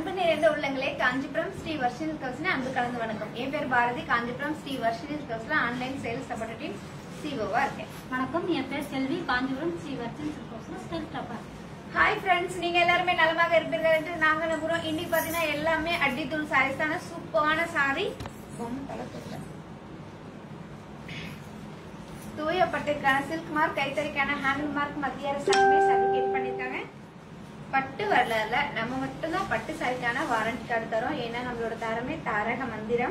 அன்பு நிறைந்த உள்ளங்களே காஞ்சிபுரம் ஸ்ரீ வர்ஷினி கவுன்சில் அன்பு கலந்து வணக்கம் என் பேர் பாரதி காஞ்சிபுரம் ஸ்ரீ வர்ஷினி கவுன்சில் ஆன்லைன் சேல்ஸ் சப்போர்ட்டிவ் சிஓவா இருக்கேன் வணக்கம் என் பேர் செல்வி காஞ்சிபுரம் ஸ்ரீ வர்ச்சன் சில்கோஸ்ல ஸ்டெல் டாப்பர் ஹாய் ஃப்ரெண்ட்ஸ் நீங்க எல்லாருமே நலமாக இருப்பீர்கள் என்று நாங்க நம்புறோம் இன்னைக்கு பாத்தீங்கன்னா எல்லாமே அடித்தூள் சாரீஸ் தானே சூப்பரான சாரி தூய பட்டுக்கான சில்க் மார்க் கைத்தறிக்கான ஹேண்டில் மார்க் மத்திய அரசாங்கமே சர்டிபிகேட் பண்ணிருக்காங்க பட்டு வரல நம்ம மட்டும்தான் பட்டு சாரிக்கான வாரண்டி கார்டு தரோம் ஏன்னா நம்மளோட தரமே தாரக மந்திரம்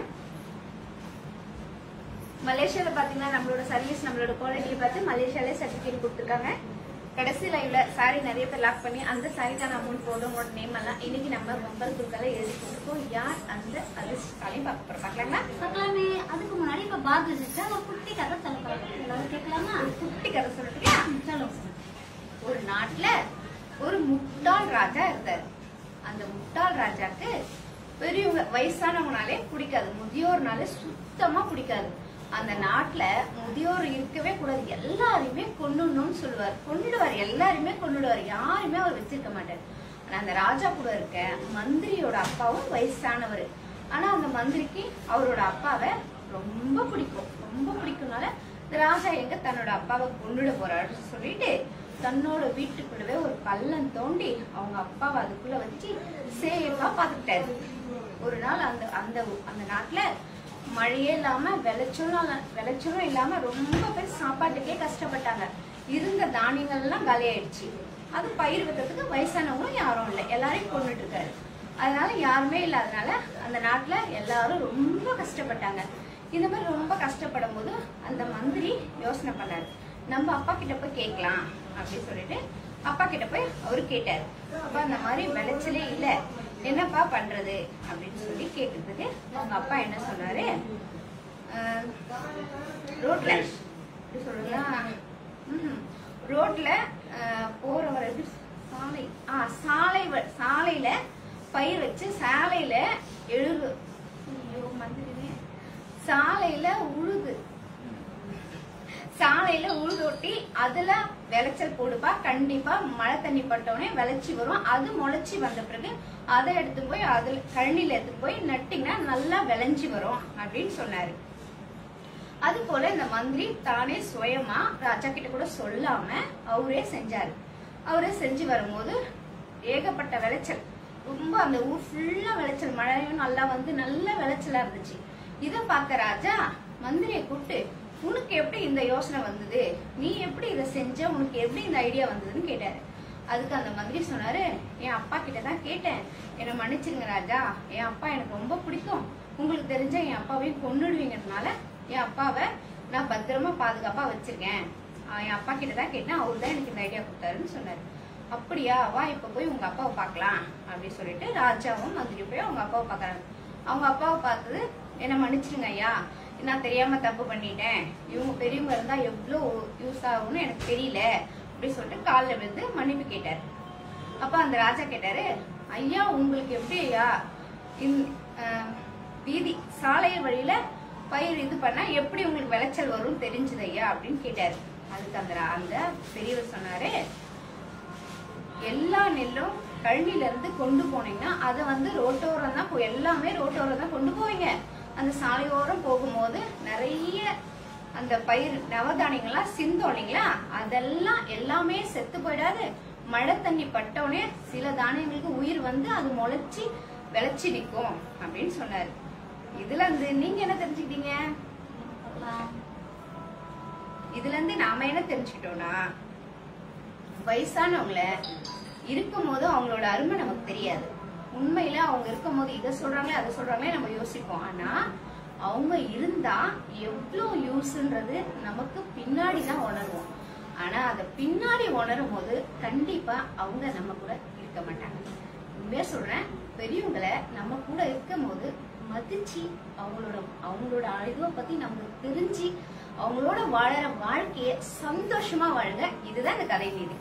மலேசியால பாத்தீங்கன்னா நம்மளோட சர்வீஸ் நம்மளோட குவாலிட்டியை பார்த்து மலேசியாலே சர்டிபிகேட் கொடுத்துருக்காங்க கடைசி லைவ்ல சாரி நிறைய பேர் லாக் பண்ணி அந்த சாரிக்கான அமௌண்ட் போடும் உங்களோட நேம் எல்லாம் இன்னைக்கு நம்ம பொங்கல் குறுக்கால எழுதி கொடுத்துருக்கோம் யார் அந்த அதிர்ஷ்டாலையும் பார்க்க போறோம் பார்க்கலாங்களா பார்க்கலாமே அதுக்கு முன்னாடி இப்ப பாரதி சிஸ்டர் ஒரு குட்டி கதை சொல்ல போறாங்க எல்லாரும் கேட்கலாமா ஒரு குட்டி கதை சொல்லிட்டு சொல்லுங்க ஒரு நாட்டுல ஒரு முட்டாள் ராஜா இருந்தார் அந்த முட்டாள் ராஜாக்கு பெரியவங்க வயசானவங்கனாலே பிடிக்காது முதியோர்னாலே சுத்தமா பிடிக்காது அந்த நாட்டுல முதியோர் இருக்கவே கூடாது எல்லாரையுமே கொன்னுடணும்னு சொல்லுவார் கொன்னுடுவார் எல்லாருமே கொன்னுடுவார் யாருமே அவர் வச்சிருக்க மாட்டார் ஆனா அந்த ராஜா கூட இருக்க மந்திரியோட அப்பாவும் வயசானவர் ஆனா அந்த மந்திரிக்கு அவரோட அப்பாவை ரொம்ப பிடிக்கும் ரொம்ப பிடிக்கும்னால இந்த ராஜா எங்க தன்னோட அப்பாவை கொன்னுட போறாருன்னு சொல்லிட்டு தன்னோட வீட்டுக்குள்ளவே ஒரு பள்ளம் தோண்டி அவங்க அப்பாவை அதுக்குள்ள வச்சு சேஃபா பாத்துக்கிட்டாரு ஒரு நாள் அந்த அந்த அந்த நாட்டுல மழையே இல்லாம விளைச்சலும் இல்ல- விளைச்சலும் இல்லாம ரொம்ப பேர் சாப்பாட்டுக்கே கஷ்டப்பட்டாங்க இருந்த தானியங்கள் எல்லாம் காலியாயிடுச்சு அது பயிர் வைக்கிறதுக்கு வயசானவங்களும் யாரும் இல்லை எல்லாரையும் கொண்டுட்டு இருக்காரு அதனால யாருமே இல்லாதனால அந்த நாட்டுல எல்லாரும் ரொம்ப கஷ்டப்பட்டாங்க இந்த மாதிரி ரொம்ப கஷ்டப்படும் போது அந்த மந்திரி யோசனை பண்ணாரு நம்ம அப்பா கிட்ட போய் கேட்கலாம் அப்படின்னு சொல்லிட்டு அப்பா கிட்ட போய் அவரு கேட்டாரு அப்பா இந்த மாதிரி விளைச்சலே இல்ல என்னப்பா பண்றது அப்படின்னு சொல்லி கேக்குறதுக்கு அவங்க அப்பா என்ன சொன்னாரு அஹ், ரோட்ல எப்படி சொல்றதுன்னா ம்ஹும். ரோட்ல அஹ், போறவர் எப்படி சாலை ஆ சாலை வ- சாலையில பயிர் வச்சு சாலையில எழுது ஐயோ மந்திரினே சாலையில உழுது சாலையில உழுதொட்டி அதுல விளைச்சல் போடுப்பா கண்டிப்பா மழை தண்ணி பட்டவுடனே விளைச்சி வரும் அது முளைச்சி வந்த பிறகு அதை எடுத்து போய் அதுல கழனில எடுத்து போய் நட்டிங்கன்னா நல்லா விளைஞ்சி வரும் அப்படின்னு சொன்னாரு அது போல இந்த மந்திரி தானே சுயமா ராஜா கிட்ட கூட சொல்லாம அவரே செஞ்சாரு அவரே செஞ்சு வரும்போது ஏகப்பட்ட விளைச்சல் ரொம்ப அந்த ஊர் ஃபுல்லா விளைச்சல் மழையும் நல்லா வந்து நல்ல விளைச்சலா இருந்துச்சு இத பார்த்த ராஜா மந்திரியை கூப்பிட்டு உனக்கு எப்படி இந்த யோசனை வந்தது நீ எப்படி இதை செஞ்ச உனக்கு எப்படி இந்த ஐடியா வந்ததுன்னு கேட்டாரு அதுக்கு அந்த மந்திரி சொன்னாரு என் அப்பா கிட்ட தான் கேட்டேன் என்னை மன்னிச்சிருங்க ராஜா என் அப்பா எனக்கு ரொம்ப பிடிக்கும் உங்களுக்கு தெரிஞ்ச என் அப்பாவையும் கொன்னுடுவீங்கறதுனால என் அப்பாவை நான் பத்திரமா பாதுகாப்பா வச்சிருக்கேன் ஆஹ் என் அப்பா கிட்ட தான் கேட்டேன் அவர் தான் எனக்கு இந்த ஐடியா கொடுத்தாருன்னு சொன்னாரு அப்படியா வா இப்ப போய் உங்க அப்பாவை பார்க்கலாம் அப்படின்னு சொல்லிட்டு ராஜாவும் மந்திரி போய் அவங்க அப்பாவை பார்க்கறாங்க அவங்க அப்பாவை பார்த்தது என்ன மன்னிச்சிருங்க ஐயா நான் தெரியாம தப்பு பண்ணிட்டேன் இவங்க பெரியவங்க இருந்தா எவ்வளோ யூஸ் ஆகும்னு எனக்கு தெரியல அப்படின்னு சொல்லிட்டு காலில் விழுந்து மன்னிப்பு கேட்டாரு அப்ப அந்த ராஜா கேட்டாரு ஐயா உங்களுக்கு எப்படி ஐயா இந்த அஹ், வீதி சாலை வழியில பயிர் இது பண்ணா எப்படி உங்களுக்கு விளைச்சல் வரும்னு தெரிஞ்சது ஐயா அப்படின்னு கேட்டாரு அதுக்கு அந்த ரா- அந்த பெரியவர் சொன்னாரு எல்லா நெல்லும் கழனில இருந்து கொண்டு போனீங்கன்னா அதை வந்து ரோட்டோரம் தான் போ- எல்லாமே ரோட்டோரம் தான் கொண்டு போவீங்க அந்த சாலையோரம் போகும்போது நிறைய அந்த பயிர் நவதானியங்கள்லாம் சிந்தோம் இல்லைங்களா அதெல்லாம் எல்லாமே செத்து போயிடாது மழை தண்ணி பட்டோடனே சில தானியங்களுக்கு உயிர் வந்து அது முளைச்சி விளைச்சி நிற்கும் அப்படின்னு சொன்னாரு இதுல இருந்து நீங்க என்ன தெரிஞ்சுக்கிட்டீங்க பார்க்கலாம் இதுல இருந்து நாம என்ன தெரிஞ்சுக்கிட்டோம்னா வயசானவங்கள இருக்கும்போது அவங்களோட அருமை நமக்கு தெரியாது உண்மையில அவங்க இருக்கும்போது இதை சொல்றாங்களே அதை சொல்றாங்களே நம்ம யோசிப்போம் ஆனா அவங்க இருந்தா எவ்வளவு யூஸ்ன்றது நமக்கு பின்னாடி தான் உணர்வோம் ஆனா அதை பின்னாடி உணரும் போது கண்டிப்பா அவங்க நம்ம கூட இருக்க மாட்டாங்க உண்மையா சொல்றேன் பெரியவங்களை நம்ம கூட இருக்கும் போது மதிச்சு அவங்களோட அவங்களோட அறிவை பத்தி நமக்கு தெரிஞ்சு அவங்களோட வாழற வாழ்க்கைய சந்தோஷமா வாழுங்க இதுதான் இந்த கதை நீதி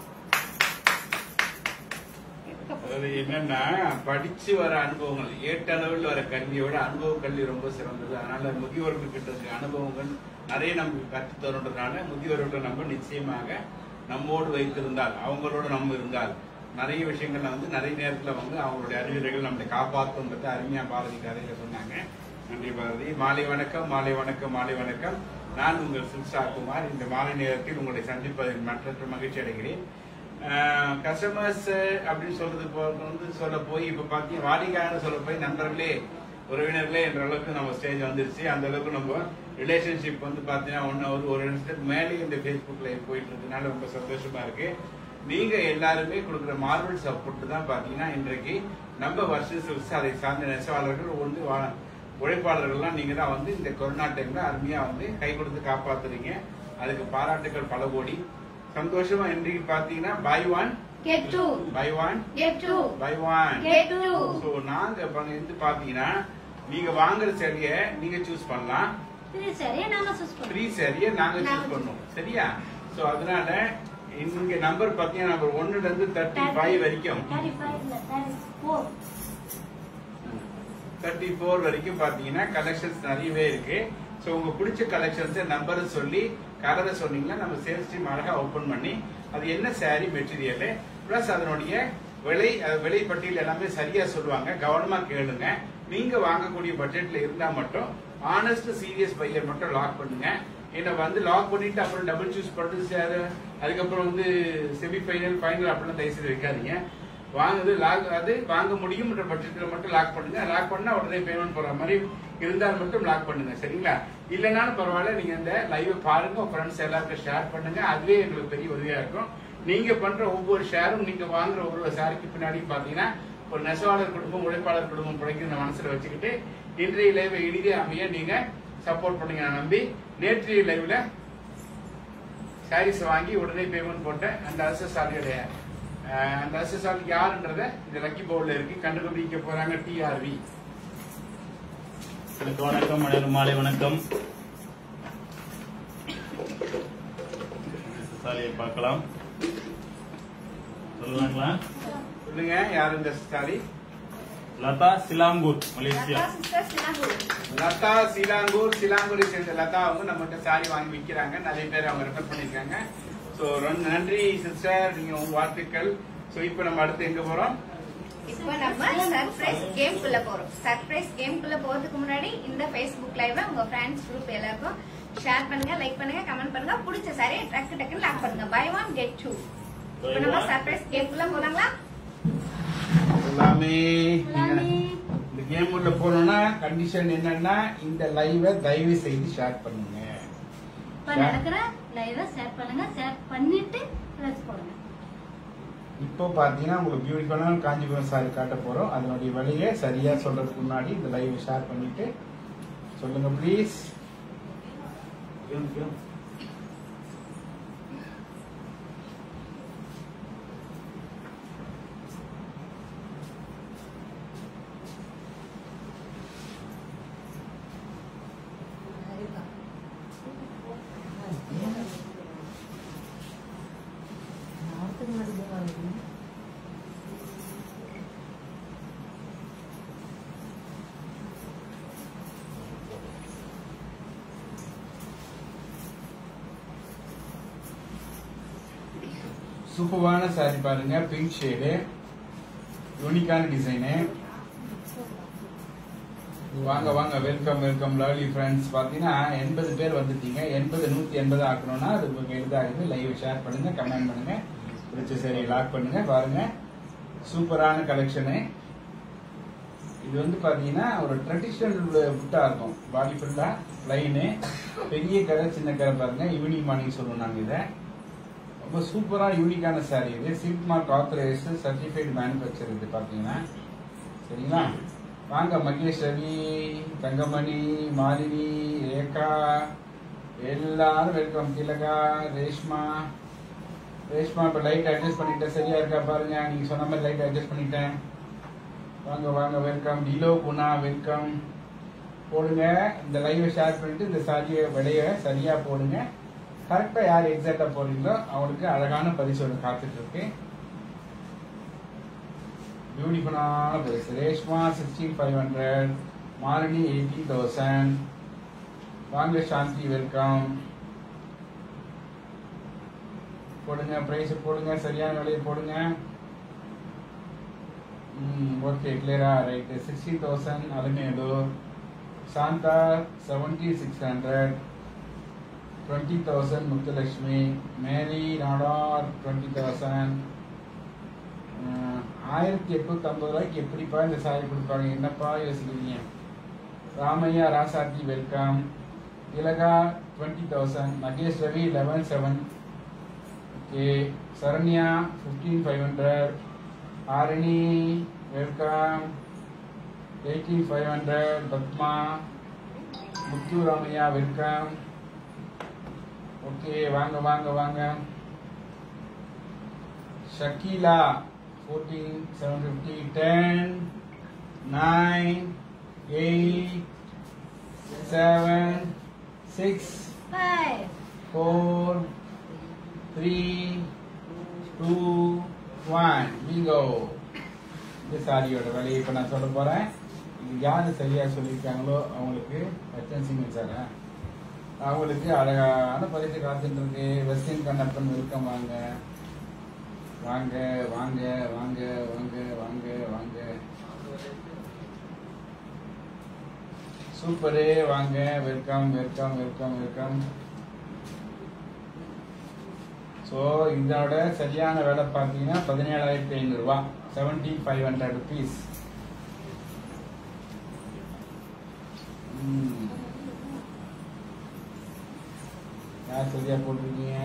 அதாவது என்னன்னா படிச்சு வர அனுபவங்கள் ஏட்டளவில் வர கல்வியோட அனுபவ கல்வி ரொம்ப சிறந்தது அதனால முதியோர்கள் கிட்ட இருக்க அனுபவங்கள் நிறைய நமக்கு கற்றுத் தருன்றதுனால முதியோர்களை நம்ம நிச்சயமாக நம்மோடு வைத்திருந்தால் அவங்களோட நம்ம இருந்தால் நிறைய விஷயங்கள்ல வந்து நிறைய நேரத்துல வந்து அவங்களுடைய அறிவுரைகள் நம்மளை காப்பாற்றுன்றத அருமையா பாரதி கதையில சொன்னாங்க நன்றி பாரதி மாலை வணக்கம் மாலை வணக்கம் மாலை வணக்கம் நான் உங்கள் சில்சா குமார் இந்த மாலை நேரத்தில் உங்களை சந்திப்பதில் மற்றற்ற மகிழ்ச்சி அடைகிறேன் கஸ்டமர்ஸ் அப்படின்னு சொல்றது போ- வந்து சொல்ல போய் இப்ப பாத்தீங்கன்னா வாடிக்கையாளர் சொல்ல போய் நண்பர்களே உறவினர்களே என்ற அளவுக்கு நம்ம ஸ்டேஜ் வந்துருச்சு அந்த அளவுக்கு நம்ம ரிலேஷன்ஷிப் வந்து பாத்தீங்கன்னா ஒன்னு ஒரு ஒரு நிமிஷத்துக்கு மேலே இந்த ஃபேஸ்புக்ல போயிட்டு இருக்கனால ரொம்ப சந்தோஷமா இருக்கு நீங்க எல்லாருமே கொடுக்குற மார்வல் சப்போர்ட் தான் பாத்தீங்கன்னா இன்றைக்கு நம்ம வருஷம் அதை சார்ந்த நெசவாளர்கள் வந்து வா- உழைப்பாளர்கள்லாம் நீங்க தான் வந்து இந்த கொரோனா டைம்ல அருமையா வந்து கை கொடுத்து காப்பாத்துறீங்க அதுக்கு பாராட்டுகள் பல கோடி சந்தோஷமா இன்றைக்கு பாத்தீங்கன்னா buy one Get two. Buy one Get two. Buy one Get two. So நாங்க இப்ப வந்து பாத்தீங்கன்னா நீங்க வாங்குற சரியை நீங்க சூஸ் பண்ணலாம் சரி சரி நாங்க சூஸ் பண்ணுவோம் ஃப்ரீ சரியை நாங்க நாங்க சூஸ் பண்ணுவோம் சரியா சோ அதனால இங்க நம்பர் பாத்தீங்கன்னா நம்பர் ஒன்னுல இருந்து தேர்ட்டி ஃபைவ் வரைக்கும் தேர்ட்டி ஃபைவ் இல்ல தேர்ட்டி ஃபோர் தேர்ட்டி ஃபோர் வரைக்கும் பாத்தீங்கன்னா கலெக்ஷன்ஸ் நிறையவே இருக்கு சோ உங்க பிடிச்ச கலெக்ஷன்ஸ் நம்பரை சொல்லி கலரை சொன்னீங்கன்னா நம்ம சேல்ஸ் டீம் அழகா ஓபன் பண்ணி அது என்ன saree மெட்டீரியல் பிளஸ் அதனுடைய விலை அஹ், விலை பட்டியல் எல்லாமே சரியா சொல்லுவாங்க கவனமா கேளுங்க நீங்க வாங்கக்கூடிய பட்ஜெட்ல இருந்தா மட்டும் ஆனஸ்ட் சீரியஸ் பையர் மட்டும் லாக் பண்ணுங்க ஏன்னா வந்து லாக் பண்ணிட்டு அப்புறம் டபுள் சூஸ் பண்ணிட்டு சார் அதுக்கப்புறம் வந்து செமி ஃபைனல் ஃபைனல் அப்படிலாம் தயவு செய்து வைக்காதீங்க வாங்குது லாக் அது வாங்க முடியும்ன்ற பட்சத்துல மட்டும் லாக் பண்ணுங்க லாக் பண்ணா உடனே பேமெண்ட் போற மாதிரி இருந்தால் மட்டும் லாக் பண்ணுங்க சரிங்களா இல்லைனாலும் பரவாயில்ல நீங்க இந்த லைவ் பாருங்க உங்க ஃப்ரெண்ட்ஸ் எல்லாருக்கும் ஷேர் பண்ணுங்க அதுவே எங்களுக்கு பெரிய உதவியா இருக்கும் நீங்க பண்ற ஒவ்வொரு ஷேரும் நீங்க வாங்குற ஒவ்வொரு ஷேருக்கு பின்னாடி பாத்தீங்கன்னா ஒரு நெசவாளர் குடும்பம் உழைப்பாளர் குடும்பம் பிழைக்கிற மனசுல வச்சுக்கிட்டு இன்றைய லைவ் இனிதே அமைய நீங்க சப்போர்ட் பண்ணுங்க நான் நம்பி நேற்றைய லைவ்ல சாரீஸ் வாங்கி உடனே பேமெண்ட் போட்டேன் அந்த அரசாலியோடைய அந்த அரசாலி யாருன்றத இந்த லக்கி பவுல்ல இருக்கு கண்டுபிடிக்க போறாங்க டிஆர்வி எனக்கு வணக்கம் அனைவரும் மாலை வணக்கம் சாலியை பார்க்கலாம் சொல்லலாங்களா சொல்லுங்க யார் இந்த sari Latha Selangor Malaysia Latha sisters Selangor. Latha Selangor சிலாங்கூரை சேர்ந்த லதா அவங்க நம்மகிட்ட சாரி வாங்கி விற்கிறாங்க நிறைய பேர் அவங்க ரெஃபர் பண்ணிருக்காங்க சோ ரொம்ப நன்றி சிஸ்டர் நீங்க உங்க வாழ்த்துக்கள் சோ இப்போ நம்ம அடுத்து எங்க போறோம் இப்போ நம்ம சர்ப்ரைஸ் கேம் குள்ள போறோம் சர்ப்ரைஸ் கேம் குள்ள போறதுக்கு முன்னாடி இந்த Facebook லைவ் உங்க ஃப்ரெண்ட்ஸ் குரூப் எல்லாருக்கும் ஷேர் பண்ணுங்க லைக் பண்ணுங்க கமெண்ட் பண்ணுங்க பிடிச்ச சாரி டக்கு டக்குன்னு லாக் பண்ணுங்க பை ஒன் கெட் டூ இப்போ நம்ம சர்ப்ரைஸ் கேம் குள்ள போலாங்களா எல்லாமே நீங்க எல்லாமே. இந்த கேம் உள்ள போனோம்னா கண்டிஷன் என்னன்னா இந்த லைவை தயவு செய்து ஷேர் பண்ணுங்க இப்ப நடக்கிற லைவ ஷேர் பண்ணுங்க ஷேர் பண்ணிட்டு ப்ரெஸ் போடுங்க இப்போ பாத்தீங்கன்னா உங்களுக்கு பியூட்டிஃபுல்லான காஞ்சிபுரம் சாரி காட்ட போறோம் அதனுடைய விலையை சரியா சொல்றதுக்கு முன்னாடி இந்த லைவ் ஷேர் பண்ணிட்டு சொல்லுங்க ப்ளீஸ் சூப்பரான சாரி பாருங்க பிங்க் ஷேடு யூனிக்கான டிசைனு வாங்க வாங்க வெல்கம் வெல்கம் லவ்லி ஃப்ரெண்ட்ஸ் பாத்தீங்கன்னா எண்பது பேர் வந்துட்டீங்க எண்பது நூத்தி எண்பது ஆக்கணும்னா அது உங்களுக்கு எளிதாகுது லைவ் ஷேர் பண்ணுங்க கமெண்ட் பண்ணுங்க பிடிச்ச சரி லாக் பண்ணுங்க பாருங்க சூப்பரான கலெக்ஷனு இது வந்து பாத்தீங்கன்னா ஒரு ட்ரெடிஷ்னல் புட்டா இருக்கும் பாடி ஃபுல்லா லைனு பெரிய கரை சின்ன கரை பாருங்க ஈவினிங் மார்னிங் சொல்லுவோம் நாங்க இதை ரொம்ப சூப்பரா யூனிக்கான சாரி இது silk mark authorised certified manufacture இது பாத்தீங்கன்னா சரிங்களா வாங்க மகேஷ் ரவி தங்கமணி மாலினி ரேகா எல்லாரும் வெல்கம் திலகா ரேஷ்மா ரேஷ்மா இப்ப லைட் அட்ஜஸ்ட் பண்ணிட்டேன் சரியா இருக்கா பாருங்க நீங்க சொன்ன மாதிரி லைட் அட்ஜஸ்ட் பண்ணிட்டேன் வாங்க வாங்க வெல்கம் டிலோ குணா வெல்கம் போடுங்க இந்த லைவை ஷேர் பண்ணிட்டு இந்த சாரியை விலைய சரியா போடுங்க கரெக்டா யார் எக்ஸாக்டா போடுறீங்களோ அவங்களுக்கு அழகான பரிசு ஒன்று காத்துட்டு இருக்கு பியூட்டிஃபுல்லான பரிசு Reshma sixteen five hundred Malini eighteen thousand வாங்க சாந்தி வெல்கம் போடுங்க பிரைஸ் போடுங்க சரியான விலையை போடுங்க ஓகே கிளியரா right sixty thousand Alamelu Shantha seventy six hundred twenty thousand Muthulakshmi Mary Nadar twenty thousand ஆயிரத்தி எட்நூத்தி ஐம்பது ரூபாய்க்கு எப்படிப்பா இந்த சாரி கொடுப்பாங்க என்னப்பா யோசிக்கிறீங்க Ramaiah Rasathi welcome Thilaga twenty thousand Mahesh Ravi eleven seven okay Saranya fifteen five hundred Arani welcome eighteen five hundred Padma Muthu Ramaiah welcome okay வாங்க வாங்க வாங்க Shakeela fourteen seven fifty ten nine eight seven six Five. Four three two one bingo இந்த சாரியோட விலையை இப்போ நான் சொல்ல போறேன் இது யாரு சரியா சொல்லியிருக்காங்களோ அவங்களுக்கு ரத்தன் சிங் சார் அவங்களுக்கு அழகான பரிசு காத்துட்டு இருக்கு வெஸ்டின் கண்ணப்பன் வெல்கம் வாங்க வாங்க வாங்க வாங்க வாங்க வாங்க வாங்க சூப்பரு வாங்க welcome welcome welcome welcome so இதோட சரியான விலை பார்த்தீங்கன்னா பதினேழாயிரத்தி ஐநூறுரூவா செவன்டி ஃபைவ் ஹண்ட்ரட் ருபீஸ் யார் சரியா போட்டிருக்கீங்க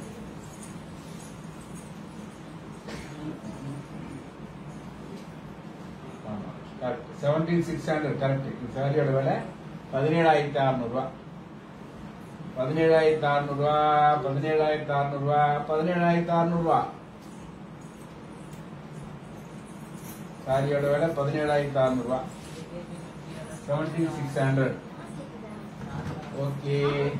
correct seventeen six hundred correct இந்த சாரியோட விலை பதினேழாயிரத்தி அறநூறுவா பதினேழாயிரத்தி அறநூறுவா பதினேழாயிரத்தி அறநூறுவா பதினேழாயிரத்தி அறநூறுவா சாரியோட விலை பதினேழாயிரத்தி அறநூறுவா செவன்டீன் சிக்ஸ் ஹண்ட்ரட் ஓகே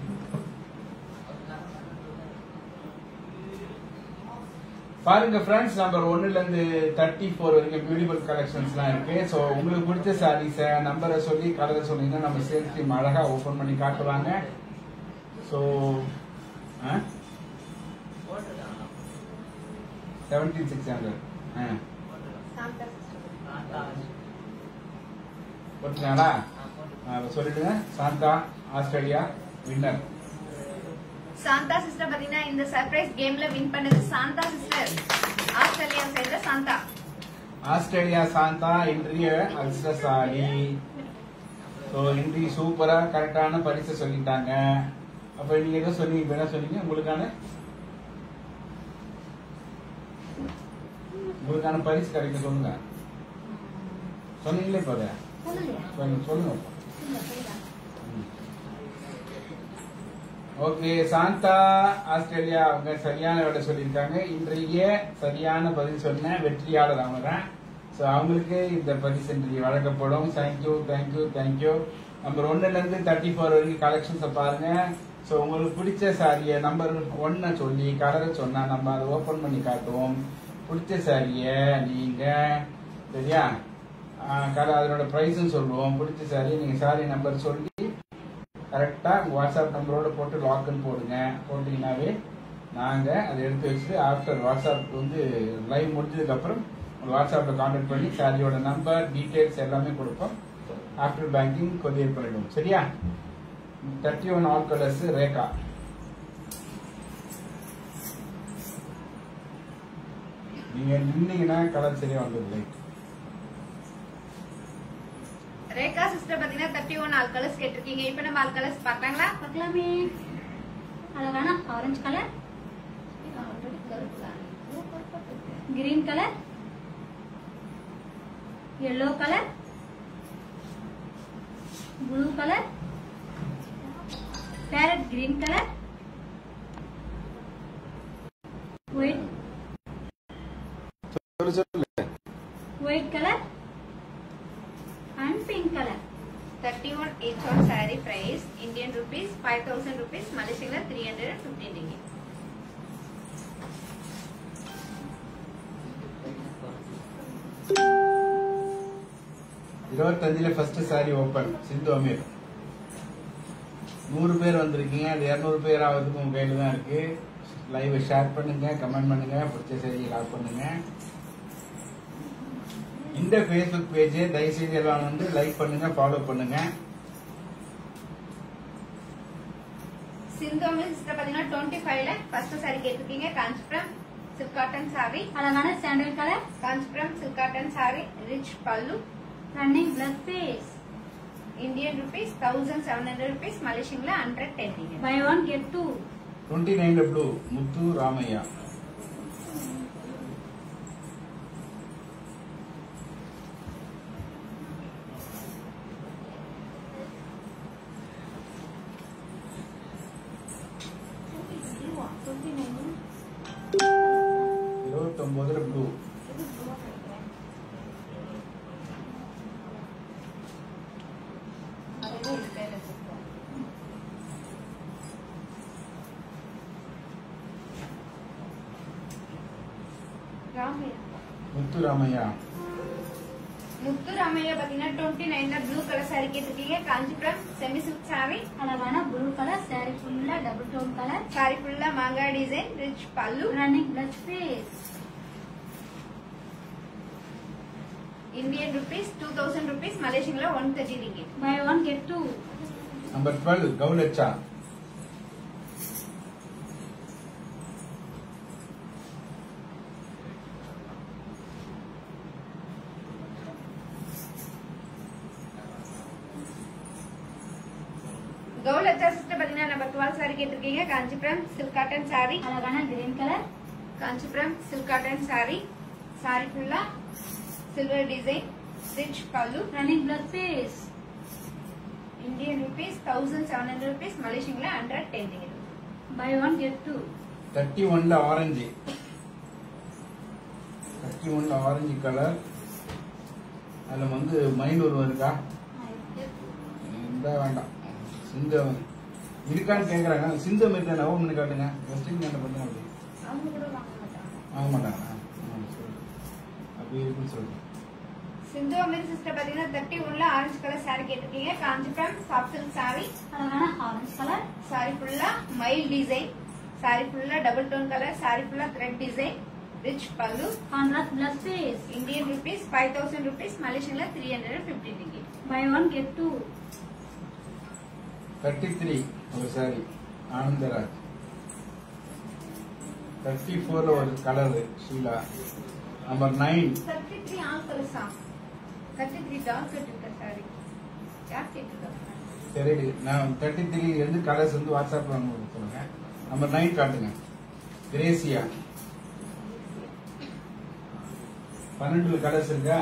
பாருங்க ஃப்ரெண்ட்ஸ் நம்பர் ஒன்னுல இருந்து தேர்ட்டி ஃபோர் வரைக்கும் பியூட்டிஃபுல் கலெக்ஷன்ஸ்லாம் இருக்கு ஸோ உங்களுக்கு பிடிச்ச சாரீஸை நம்பரை சொல்லி கலரை சொன்னீங்கன்னா நம்ம சேல்ஸ் டீம் அழகா ஓபன் பண்ணி காட்டுவாங்க so seventeen six hundred Shantha sister. போட்டுருக்காங்களா சொல்லிடுங்க Shantha Australia winner Shantha sister பாத்தீங்கன்னா இந்த சர்ப்ரைஸ் கேம்ல வின் பண்ணது சாந்தா சிஸ்டர் ஆஸ்திரேலியா சேர்ந்த சாந்தா ஆஸ்திரேலியா சாந்தா இன்றைய அல்சசாரி ஸோ இன்றைய சூப்பரா கரெக்டான பரிசை சொல்லிட்டாங்க அப்ப நீங்க ஏதோ சொன்னீங்க இப்ப என்ன சொன்னீங்க உங்களுக்கான உங்களுக்கான பரிசு கிடைக்க சொல்லுங்க சொன்னீங்களே இப்போ அதை? சொல்லலையா? சொல்லுங்க சொல்லுங்க இல்ல, சொல்லுடா. ஓகே சாந்தா ஆஸ்திரேலியா அவங்க சரியான விட சொல்லியிருக்காங்க இன்றைய சரியான பதில் சொன்ன வெற்றியாளர் அவங்க தான் ஸோ அவங்களுக்கு இந்த பரிசு இன்றைய வழங்கப்படும் தேங்க்யூ தேங்க்யூ தேங்க்யூ நம்பர் ஒன்னுல இருந்து தேர்ட்டி ஃபோர் வரைக்கும் கலெக்ஷன்ஸை பாருங்க ஸோ உங்களுக்கு பிடிச்ச சாரியை நம்பர் ஒன்னை சொல்லி கலரை சொன்னா நம்ம அதை ஓப்பன் பண்ணி காட்டுவோம் பிடிச்ச சாரியை நீங்க சரியா கலர் அதனோட ப்ரைஸும் சொல்லுவோம் பிடிச்ச சாரி நீங்க சாரி நம்பர் சொல்லி கரெக்டாக உங்கள் வாட்ஸ்அப் நம்பரோட போட்டு லாக்னு போடுங்க போட்டிங்கனாவே நாங்கள் அதை எடுத்து வச்சுட்டு ஆஃப்டர் வாட்ஸ்அப் வந்து லைவ் முடிஞ்சதுக்கப்புறம் உங்கள் வாட்ஸ்அப்பில் கான்டாக்ட் பண்ணி சாரியோட நம்பர் டீட்டெயில்ஸ் எல்லாமே கொடுப்போம் ஆஃப்டர் பேங்கிங் கொரியர் பண்ணிடுவோம் சரியா thirty one all colours Rekha நீங்கள் நின்னீங்கன்னா கலர் சரியா வந்துடும் லைட் ரேகா சிஸ்டர் பாத்தீங்கன்னா தேர்ட்டி ஒன் ஆல் கலர்ஸ் கேட்டிருக்கீங்க இப்ப நம்ம ஆல் கலர்ஸ் பார்க்கலாங்களா பார்க்கலாமே அழகான orange colour green colour yellow colour blue colour parrot green colour white சொல்லு சொல்லு white colour and pink colour thirty one each on saree price Indian rupees five thousand rupees மலேசியால three hundred and fifteen ringgit இருபத்தஞ்சுல first sari open Sindhu Ameer நூறு பேர் வந்திருக்கீங்க அது இரநூறு பேர் ஆகிறதுக்கு உங்க கையில தான் இருக்கு லைவ் ஷேர் பண்ணுங்க கமெண்ட் பண்ணுங்க பிடிச்ச செய்தி லாக் பண்ணுங்க இந்த ஃபேஸ்புக் பேஜை தயவு செய்து எல்லாம் வந்து லைக் பண்ணுங்க ஃபாலோ பண்ணுங்க சிந்தோமில் சிஸ்டர் பாத்தீங்கன்னா டுவெண்ட்டி ஃபைவ்ல ஃபர்ஸ்ட் சாரி கேட்டிருக்கீங்க காஞ்சிபுரம் சில்க் காட்டன் சாரி அழகான sandal colour Kanchipuram silk cotton sari rich pallu running plus face Indian rupees thousand seven hundred rupees மலேசியன்ல hundred ten buy one get two twenty நைன்ல ப்ளூ முத்து ராமையா இருபத்தொன்பதுல ப்ளூ ராமையா முத்து ராமையா முத்து ராமையா பாத்தீங்கன்னா டுவெண்ட்டி நைன்ல blue colour sorry கேட்டிருக்கீங்க Kanchipuram semi silk sari அழகான blue colour sorry ஃபுல்லா double tone colour sorry ஃபுல்லா மாங்காய் design rich pallu running plus face Indian rupees two thousand rupees மலேசியன்ல one thirty ringgit buy one get two number twelve கவுலச்சா கௌலச்சா sister பாத்தீங்கன்னா number twelve sari கேட்டிருக்கீங்க Kanchipuram silk cotton sorry அழகான green colour Kanchipuram silk cotton sorry sorry ஃபுல்லா silver design rich pallu running plus face Indian rupees thousand seven hundred rupees மலேசியன்ல hundred ten ringgit buy one get two thirty ஒன்ல orange thirty ஒன்ல orange colour அதுல வந்து மயில் இருக்கா இந்த வேண்டாம் சிந்தம் இருக்கான்னு கேக்குறாங்க சிந்தம் இருக்கா நவம் பண்ணி காட்டுங்க வெஸ்டிங் என்ன பண்ணுங்க அப்படி அவங்க கூட வாங்க மாட்டாங்க வாங்க மாட்டாங்களா ஆ, சரி. அப்படி இருக்குன்னு சொல்லுங்க சிந்து அமீர் சிஸ்டர் பாத்தீங்கன்னா தேர்ட்டி ஒன்ல ஆரஞ்சு கலர் சாரி கேட்டிருக்கீங்க காஞ்சிபுரம் சாஃப்ட் சில்க் சாரி அழகான ஆரஞ்சு கலர் சாரி ஃபுல்லா மைல் டிசைன் சாரி ஃபுல்லா டபுள் டோன் கலர் சாரி ஃபுல்லா thread design rich pallu contrast plus face Indian rupees five thousand rupees மலேசியன்ல three hundred fifty ringgit buy one get two thirty three ஒரு sari Anandaraj thirty ஃபோர்ல ஒரு colour Sheela number nine thirty three all கலர்ஸா thirty three dark கட்டிருக்க சாரி யார் கேட்டிருக்காங்க சரி நான் தேர்ட்டி த்ரீ வந்து கலர்ஸ் வந்து வாட்ஸ்அப்ல உங்களுக்கு சொல்லுங்க நம்பர் நைன் காட்டுங்க கிரேசியா பன்னெண்டுல கலர்ஸ் இருக்கா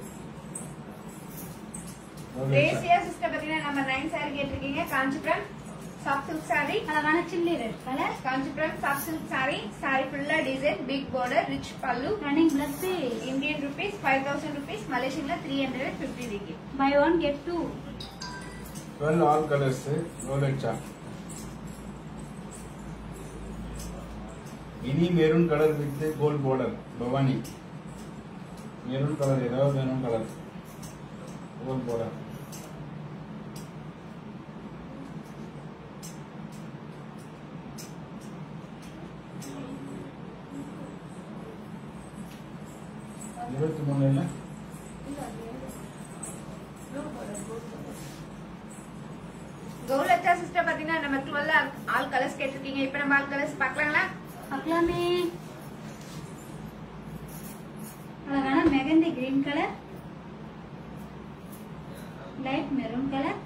தேசியா சிஸ்டர் பாத்தீங்கன்னா நம்ம நைன் சாரி கேட்டிருக்கீங்க காஞ்சிபுரம் சாஃப்ட் சில்க் சாரி அழகான chilli red colour Kanchipuram soft silk sorry sorry ஃபுல்லா design big border rich pallu running plus face Indian rupees five thousand rupees மலேசியன்ல three hundred fifty ringgit buy one get two twelve all colours ரோலெட்ஸா இனி maroon colour with gold border Bhavani maroon colour ஏதாவது maroon colour gold border இருபத்தி மூணு இல்லை கௌலச்சா sister பாத்தீங்கன்னா நம்ம twelve all colours கேட்டிருக்கீங்க இப்ப நம்ம ஆல் கலர்ஸ் பார்க்கலாங்களா பார்க்கலாமே அழகான mehndi green colour light maroon colour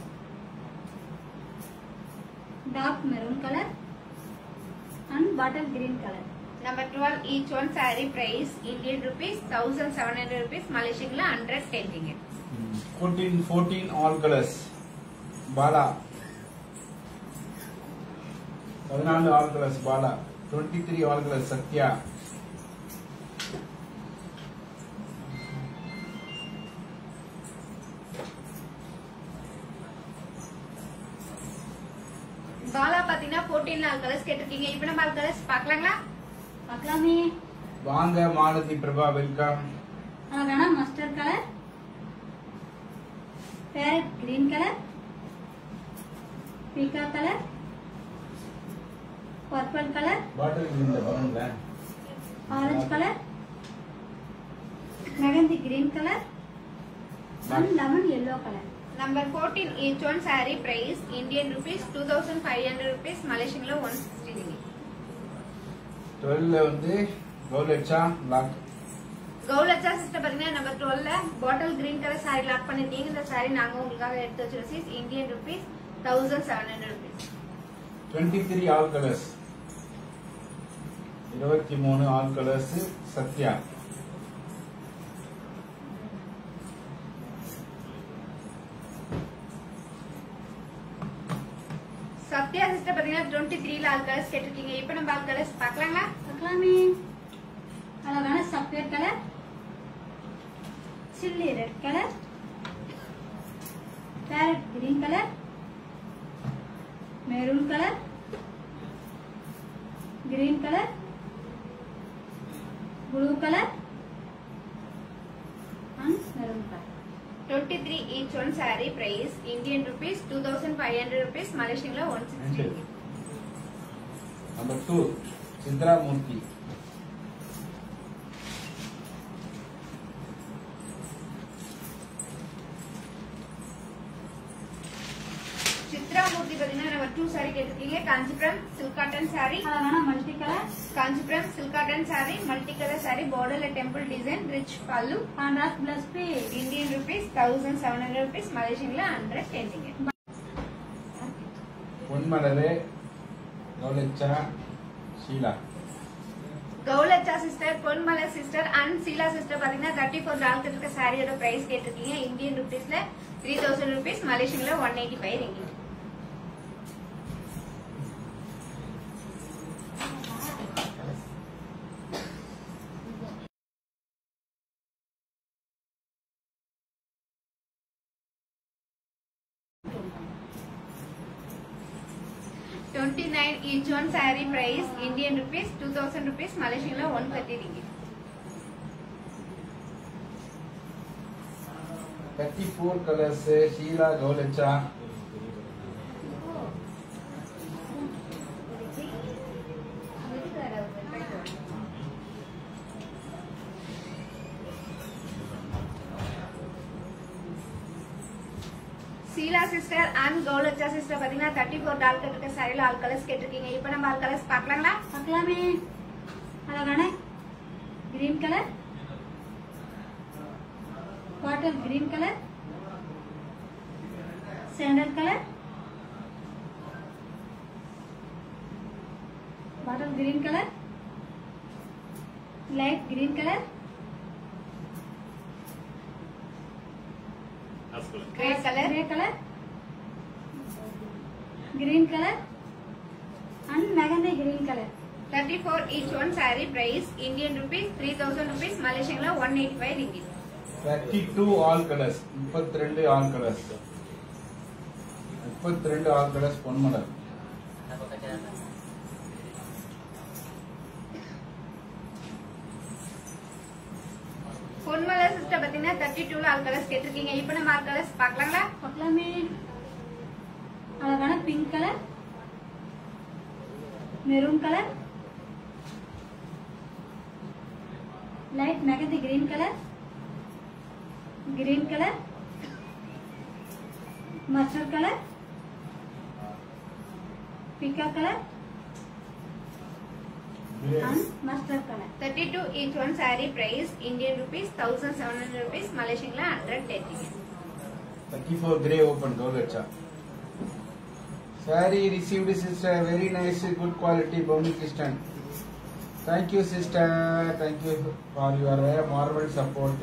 dark maroon colour and bottle green colour Number 12, each one saree price Indian rupees 1700 rupees, Malaysian la 110 ringgit. Fourteen fourteen all colours Bala பதினாலு all colours Bala twenty three all colours Sathya Bala பாத்தீங்கன்னா 14 all colours கேட்டிருக்கீங்க இப்ப நம்ம all colours பார்க்கலாங்களா பார்க்கலாமே வாங்க Malathi Prabha welcome அழகான mustard colour parrot green colour பீக்கா colour purple colour bottle இந்த பரன்ல orange colour mehndi green colour one lemon yellow colour Number 14 each one saree price Indian rupees 2500 rupees Malaysian la 160 ringgit. டுவெல்ல வந்து கௌலட்சா lock கௌலச்சா சிஸ்டர் பாத்தீங்கன்னா number டுவெல்ல bottle green colour saree lock பண்ணிருக்கீங்க இந்த saree நாங்க உங்களுக்காக எடுத்து வச்சிருக்கோம் Indian rupees thousand seven hundred rupees twenty three all colours இருபத்தி மூணு all colours Sathya Sathya sister பாத்தீங்கன்னா டுவெண்ட்டி த்ரீல ஆல் கலர்ஸ் கேட்டிருக்கீங்க இப்போ நம்ம ஆல் கலர்ஸ் பார்க்கலாங்களா பார்க்கலாமே அழகான சஃபேட் colour chilli red colour parrot green colour maroon colour green colour blue colour and maroon colour twenty three each one saree price Indian rupees two thousand five hundred rupees மலேசியன்ல one sixty number two Chithramoorthy Chithramoorthy பாத்தீங்கன்னா நம்ம two saree கேட்டிருக்கீங்க Kanchipuram silk cotton saree அழகான multi colour Kanchipuram silk cotton saree multi colour saree பார்டர்ல temple design rich pallu contrast plus piece Indian rupees thousand seven hundred rupees மலேசியன்ல hundred டென்னிங்க பொன்மலரு கௌலட்சா ஷீலா கௌலச்சா sister Ponmalai sister and Sheela sister பாத்தீங்கன்னா தேர்ட்டி ஃபோர் டாலர் இருக்க சாரியோட price கேட்டிருக்கீங்க இந்தியன் ருபீஸ்ல த்ரீ தௌசண்ட் ருபீஸ் மலேசியன்ல one eighty five ringgit twenty nine each one sorry price Indian rupees two thousand rupees மலேசியன்ல one thirty ringgit thirty four colours Sheela கௌலட்சா Sheela sister and கௌலச்சா sister பாத்தீங்கன்னா thirty four dollar இருக்க சாரியில all colours கேட்டிருக்கீங்க இப்போ நம்ம all colours பார்க்கலாங்களா பார்க்கலாமே அழகான green colour bottle green colour sandal colour bottle green colour light green colour grey colour grey colour green colour and mehndi green colour thirty four each one sorry price Indian rupees three thousand rupees மலேசியன்ல one eighty five ringgit thirty two all colours முப்பத்தி ரெண்டு all colours முப்பத்தி ரெண்டு all colours Ponmalar Ponmalai sister பாத்தீங்கன்னா thirty டூல all colours கேட்டிருக்கீங்க இப்போ நம்ம ஆல் கலர்ஸ் பார்க்கலாங்களா பார்க்கலாமே அழகான pink colour maroon colour light mehndi green colour green colour mustard colour பிக்கா colour and mustard colour thirty two each one sorry price Indian rupees thousand seven hundred rupees மலேசியன்ல hundred டென்னிங்க thirty four grey open கௌலட்சா sari received sister very nice good quality Pavuni Krishnan thank you sister thank you for your marvel support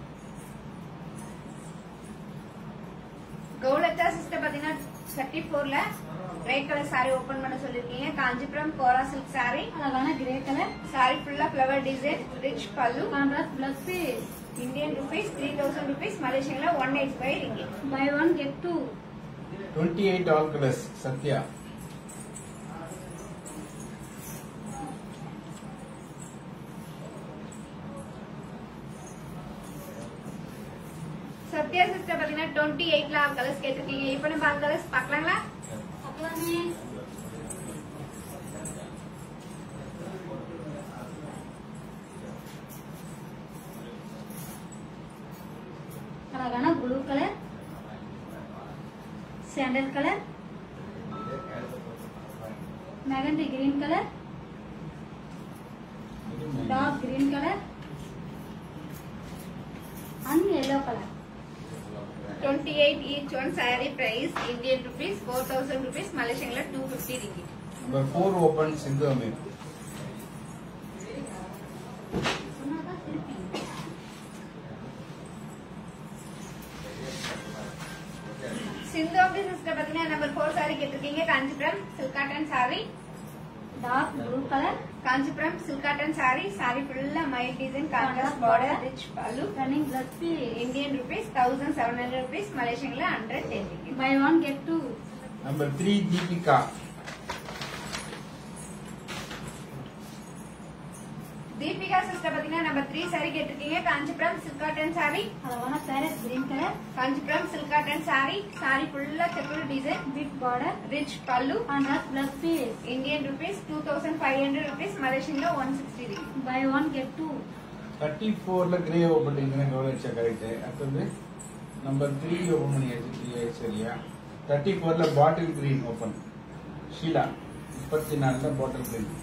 கௌலச்சா sister பாத்தீங்கன்னா thirty ஃபோர்ல red colour sari open பண்ண சொல்லிருக்கீங்க Kanchipuram kora silk sari அழகான grey colour sorry ஃபுல்லா flower design rich pallu contrast plus piece Indian rupees three thousand rupees மலேசியன்ல one eight five ringgit buy one get two twenty eight all colours Sathya Sathya sister பாத்தீங்கன்னா twenty எயிட்ல all colours கேட்டிருக்கீங்க இப்போ நம்ம all colours பார்க்கலாங்களா பார்க்கலாமே அழகான blue sandal colour mehndi green colour dark green colour and yellow colour 28 each one saree price Indian rupees 4000 rupees Malaysian la 250 ringgit number four open Sindhu Ameer சொன்னாதான் திருப்பி சிந்து ஆஃபீஸ் சிஸ்டர் பாத்தீங்கன்னா நம்பர் 4 saree கேட்டிருக்கீங்க Kanchipuram silk cotton saree dark blue colour Kanchipuram silk cotton saree saree ஃபுல்லா mile design contrast border rich pallu running plus பி Indian rupees 1700 rupees Malaysian la 110 ringgit buy one get two number three Deepika Deepika sister பாத்தீங்கன்னா number 3 saree கேட்டிருக்கீங்க Kanchipuram silk cotton saree அழகான parrot green colour Kanchipuram silk cotton saree saree ஃபுல்லா செக்குலர் design big border rich pallu contrast plus பி Indian rupees 2500 rupees Malaysian la 160 ringgit buy one get two thirty ஃபோர்ல grey open பண்ணிங்கன்னா கவனிச்சா correct அடுத்தது number three open பண்ணியாச்சு three ஆயிடுச்சு சரியா தேர்ட்டி ஃபோர்ல பாட்டில் கிரீன் ஓப்பன் ஷீலா முப்பத்தி நாலுல பாட்டில் கிரீன்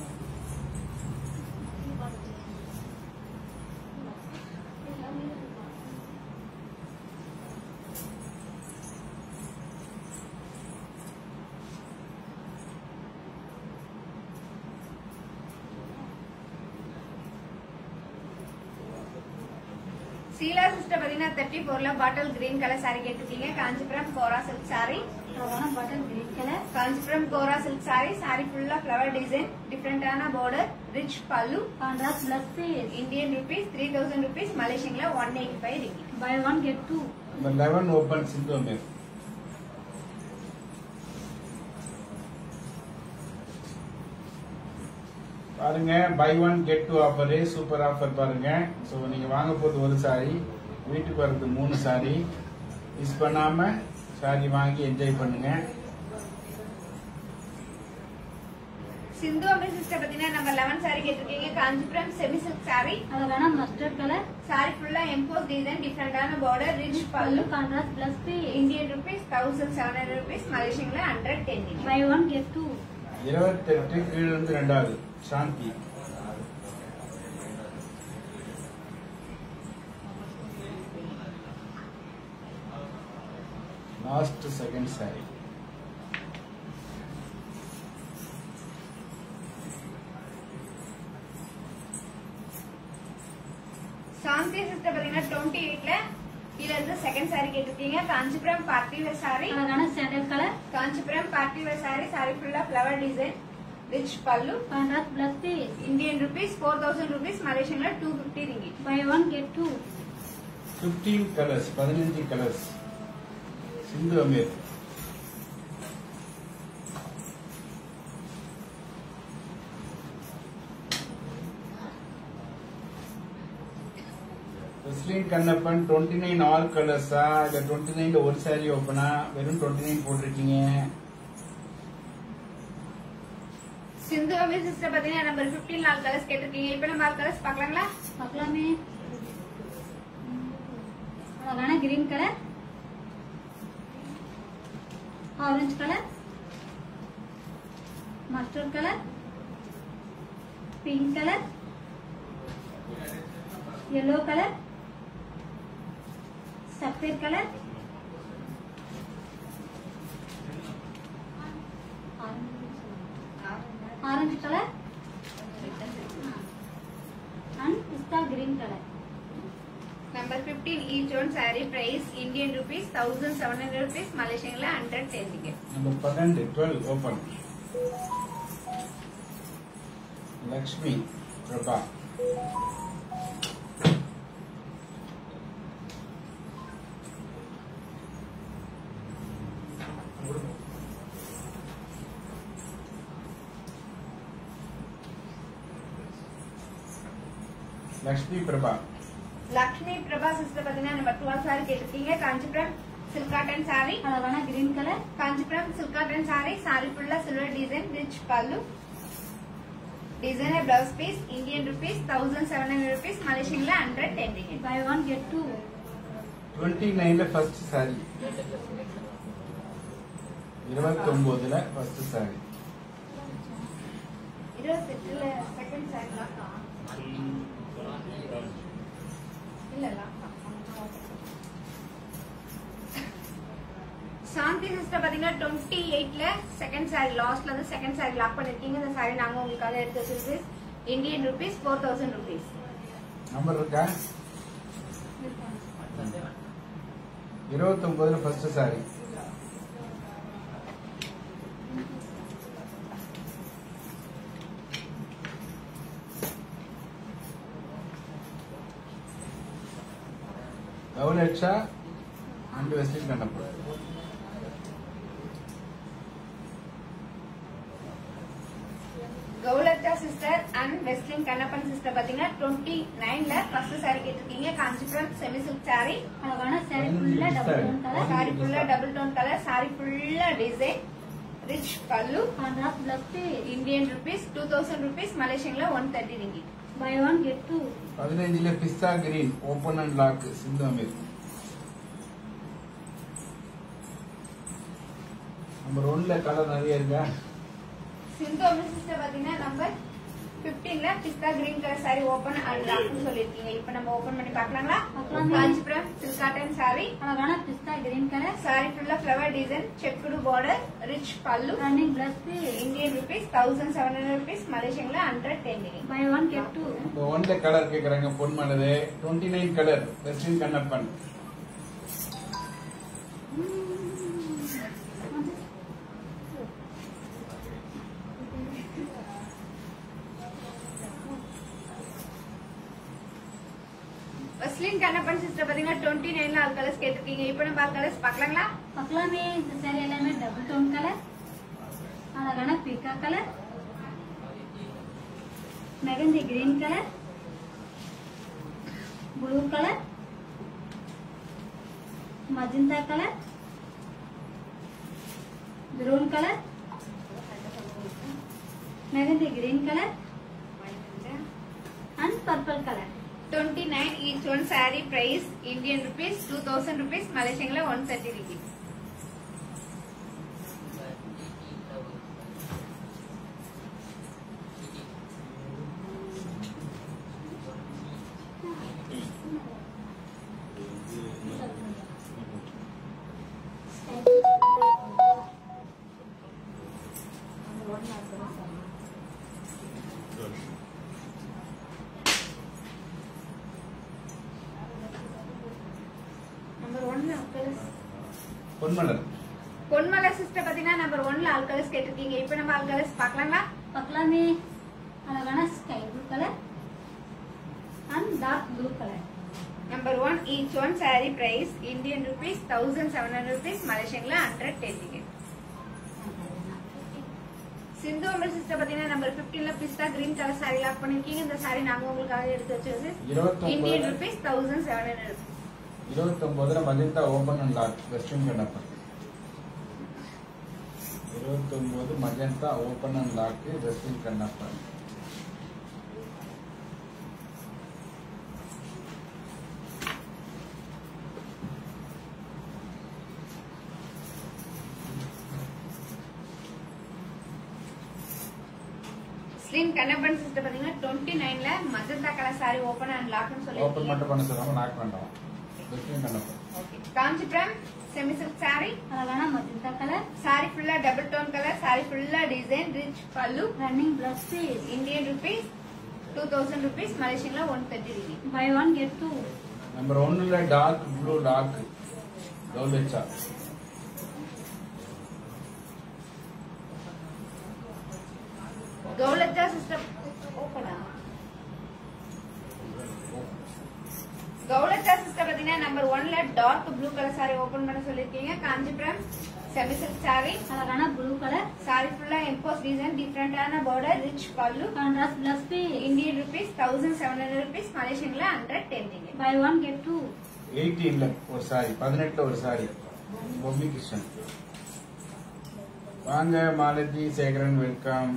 சீலா சிஸ்டர் பாத்தீங்கன்னா தேர்ட்டி ஃபோர்ல பாட்டில் கிரீன் கலர் saree கேட்டிருக்கீங்க காஞ்சிபுரம் கோரா சில்க் saree அழகான button green colour Kanchipuram kora silk saree saree ஃபுல்லா ஃபிளவர் டிசைன் டிஃப்ரெண்டான border rich pallu contrast plus பி Indian rupees three thousand rupees மலேசியன்ல one eighty five ringgit buy one get two number eleven open Sindhu Ameer பாருங்க buy one get two offer super offer பாருங்க so நீங்க வாங்க போறது ஒரு சாரி வீட்டுக்கு வர்றது மூணு சாரி மிஸ் பண்ணாம சாரி வாங்கி என்ஜாய் பண்ணுங்க சிந்து அம்பி சிஸ்டர் பாத்தீங்கன்னா நம்ம லெவன் saree கேட்டிருக்கீங்க காஞ்சிபுரம் செமி சில்க் saree அழகான மஸ்டர்ட் கலர் saree ஃபுல்லா எம்போஸ் டிசைன் டிஃப்ரெண்டான border rich pallu pallu contrast plus பி Indian rupees thousand seven hundred rupees மலேசியன்ல hundred ten ringgit buy one get two இருபத்தெட்டு கீழ இருந்து ரெண்டாவது Shanthi last second sari Shanthi sister பாத்தீங்கன்னா டுவெண்ட்டி எயிட்ல இதுல இருந்து செகண்ட் saree கேட்டிருக்கீங்க காஞ்சிபுரம் பார்ட்டி வேர் saree அழகான sandal colour Kanchipuram party wear saree saree ஃபுல்லா flower design rich pallu contrast plus பி Indian rupees four thousand rupees மலேசியன்ல two fifty ringgit buy one get two fifteen colours பதினஞ்சு colours Sindhu Ameer முஸ்லீம் Kannappan twenty nine all கலர்ஸா இல்ல twenty நைன்ல ஒரு சாரி ஓப்பனா வெறும் டுவெண்ட்டி நைன் போட்டிருக்கீங்க சிந்து அமி சிஸ்டர் பாத்தீங்கன்னா நம்பர் 15 நாலு கலர்ஸ் கேட்டிருக்கீங்க இப்ப நம்ம ஆறு கலர்ஸ் பார்க்கலாங்களா பார்க்கலாமே அழகான green colour orange colour mustard colour pink colour yellow colour sapphire colour orange colour and pista green colour number 15 each one saree price Indian rupees 1700 rupees மலேசியன்ல 110 ringgit நம்பர் பன்னெண்டு twelve open Lakshmi Prabha Lakshmi Prabha Lakshmi Prabha sister பாத்தீங்கன்னா number 12 saree கேட்டிருக்கீங்க Kanchipuram silk cotton saree அழகான green colour Kanchipuram silk cotton saree saree ஃபுல்லா silver design rich pallu designer blouse piece Indian rupees thousand seven hundred rupees மலேசியன்ல hundred ten ringgit buy one get two twenty நைன்ல first sari இருபத்தி ஒன்பதுல first sari இருபத்தெட்டுல second sari லாக்கா இல்ல லாக்கா சாந்தி சிஸ்டர் பாத்தீங்கன்னா டுவெண்ட்டி எயிட்ல செகண்ட் சாரி லாஸ்ட்ல இருந்து செகண்ட் சாரி லாக் பண்ணிருக்கீங்க இந்த சாரி நாங்க உங்களுக்காக எடுத்து வச்சிருக்கு Indian rupees four thousand rupees number இருக்கா இருபத்தி ஒன்பதுல first sari double extra and Westin Kannappa கௌலத்தா sister and Weslin Kannappan sister பாத்தீங்கன்னா டுவெண்ட்டி நைன்ல ஃபர்ஸ்ட் சாரி கேட்டிருக்கீங்க காஞ்சிபுரம் செமி சில்க் சாரி அழகான saree ஃபுல்லா டபுள் டோன் கலர் சாரி ஃபுல்லா டபுள் டோன் கலர் சாரி ஃபுல்லா design rich pallu contrast plus Indian rupees two thousand rupees மலேசியன்ல one thirty ringgit buy one get two பதினஞ்சுல pista green open and lock Sindhu Ameer number ஒன்ல colour நிறைய இருக்கா Sindhu Ameer sister பாத்தீங்கன்னா number 15ல pista green colour sari open and லாக்னு சொல்லிருக்கீங்க இப்போ நம்ம ஓபன் பண்ணி பார்க்கலாங்களா பார்க்கலாமே. காஞ்சிபுரம் சில்க் காட்டன் சாரி அழகான பிஸ்தா கிரீன் கலர் சாரி ஃபுல்லா flower design checked border rich pallu running plus Indian rupees thousand seven hundred rupees மலேசியன்ல hundred ten buy one get two இப்போ ஒன்ல கலர் கேக்குறாங்க பொன் மனது twenty nine colour Westin Kannappan Weslin Kannappan sister பாத்தீங்கன்னா twenty நைன்ல ஆல் கலர்ஸ் கேட்டிருக்கீங்க இப்போ நம்ம ஆல் கலர்ஸ் பார்க்கலாங்களா பார்க்கலாமே இந்த saree எல்லாமே டபுள் டோன் கலர் அழகான பீக்கா colour mehndi green colour blue colour magenta colour maroon colour mehndi green colour and purple colour twenty nine each one sorry price Indian rupees two thousand rupees மலேசியன்ல one thirty rupees number one all colours Ponmalar Ponmalai sister பாத்தீங்கன்னா number ஒன்ல all colours கேட்டிருக்கீங்க இப்போ நம்ம all colours பார்க்கலாங்களா பார்க்கலாமே அழகான sky blue colour and dark blue colour number one each one sorry price Indian rupees thousand seven hundred rupees மலேசியன்ல hundred ten ticket Sindhu Amar sister பாத்தீங்கன்னா நம்பர் 15ல pista green colour sorry lock பண்ணிருக்கீங்க இந்த சாரி நாங்க உங்களுக்காக எடுத்து வச்சது இருபத்தி இந்தியன் ஒன்பது ருபீஸ் தௌசண்ட் செவன் ஹண்ட்ரட் இருபத்தி ஒன்பதுல magenta open and lock Westin Kannappan இருபத்தி ஒன்பது magenta open and lock Westin Kannappan ஸ்லிம் கண்ணப்பன் சிஸ்டர் பாத்தீங்கன்னா டுவெண்ட்டி நைன்ல magenta colour sari open and லாக்னு ஓபன் சொல்லி மட்டும் பண்ண சொல்லாம லாக் வேண்டாம் Westin Kannappan okay Kanchipuram semi silk sari அழகான மஜந்தா கலர் சாரி ஃபுல்லா டபுள் டோன் கலர் சாரி ஃபுல்லா design rich pallu running plus piece Indian rupees two thousand rupees மலேசியன்ல one thirty ringgit buy one get two number ஒன்னுல டார்க் ப்ளூ லாக் கௌலச்சா கௌலத்தா system ஓப்பனா கௌலத்தா system பாத்தீங்கன்னா நம்பர் ஒன்ல dark blue colour sari open பண்ண சொல்லிருக்கீங்க காஞ்சிபுரம் செமி சில்க் சாரி அழகான ப்ளூ கலர் சாரி ஃபுல்லா எம்போஸ் டிசைன் டிஃப்ரெண்டான border rich pallu contrast plus piece Indian rupees thousand seven hundred rupees மலேசியன்ல hundred ten ringgit buy one get two எயிட்டீன்ல ஒரு சாரி பதினெட்டுல ஒரு சாரி பொம்மி கிருஷ்ணன் வாங்க Malathi Sekaran welcome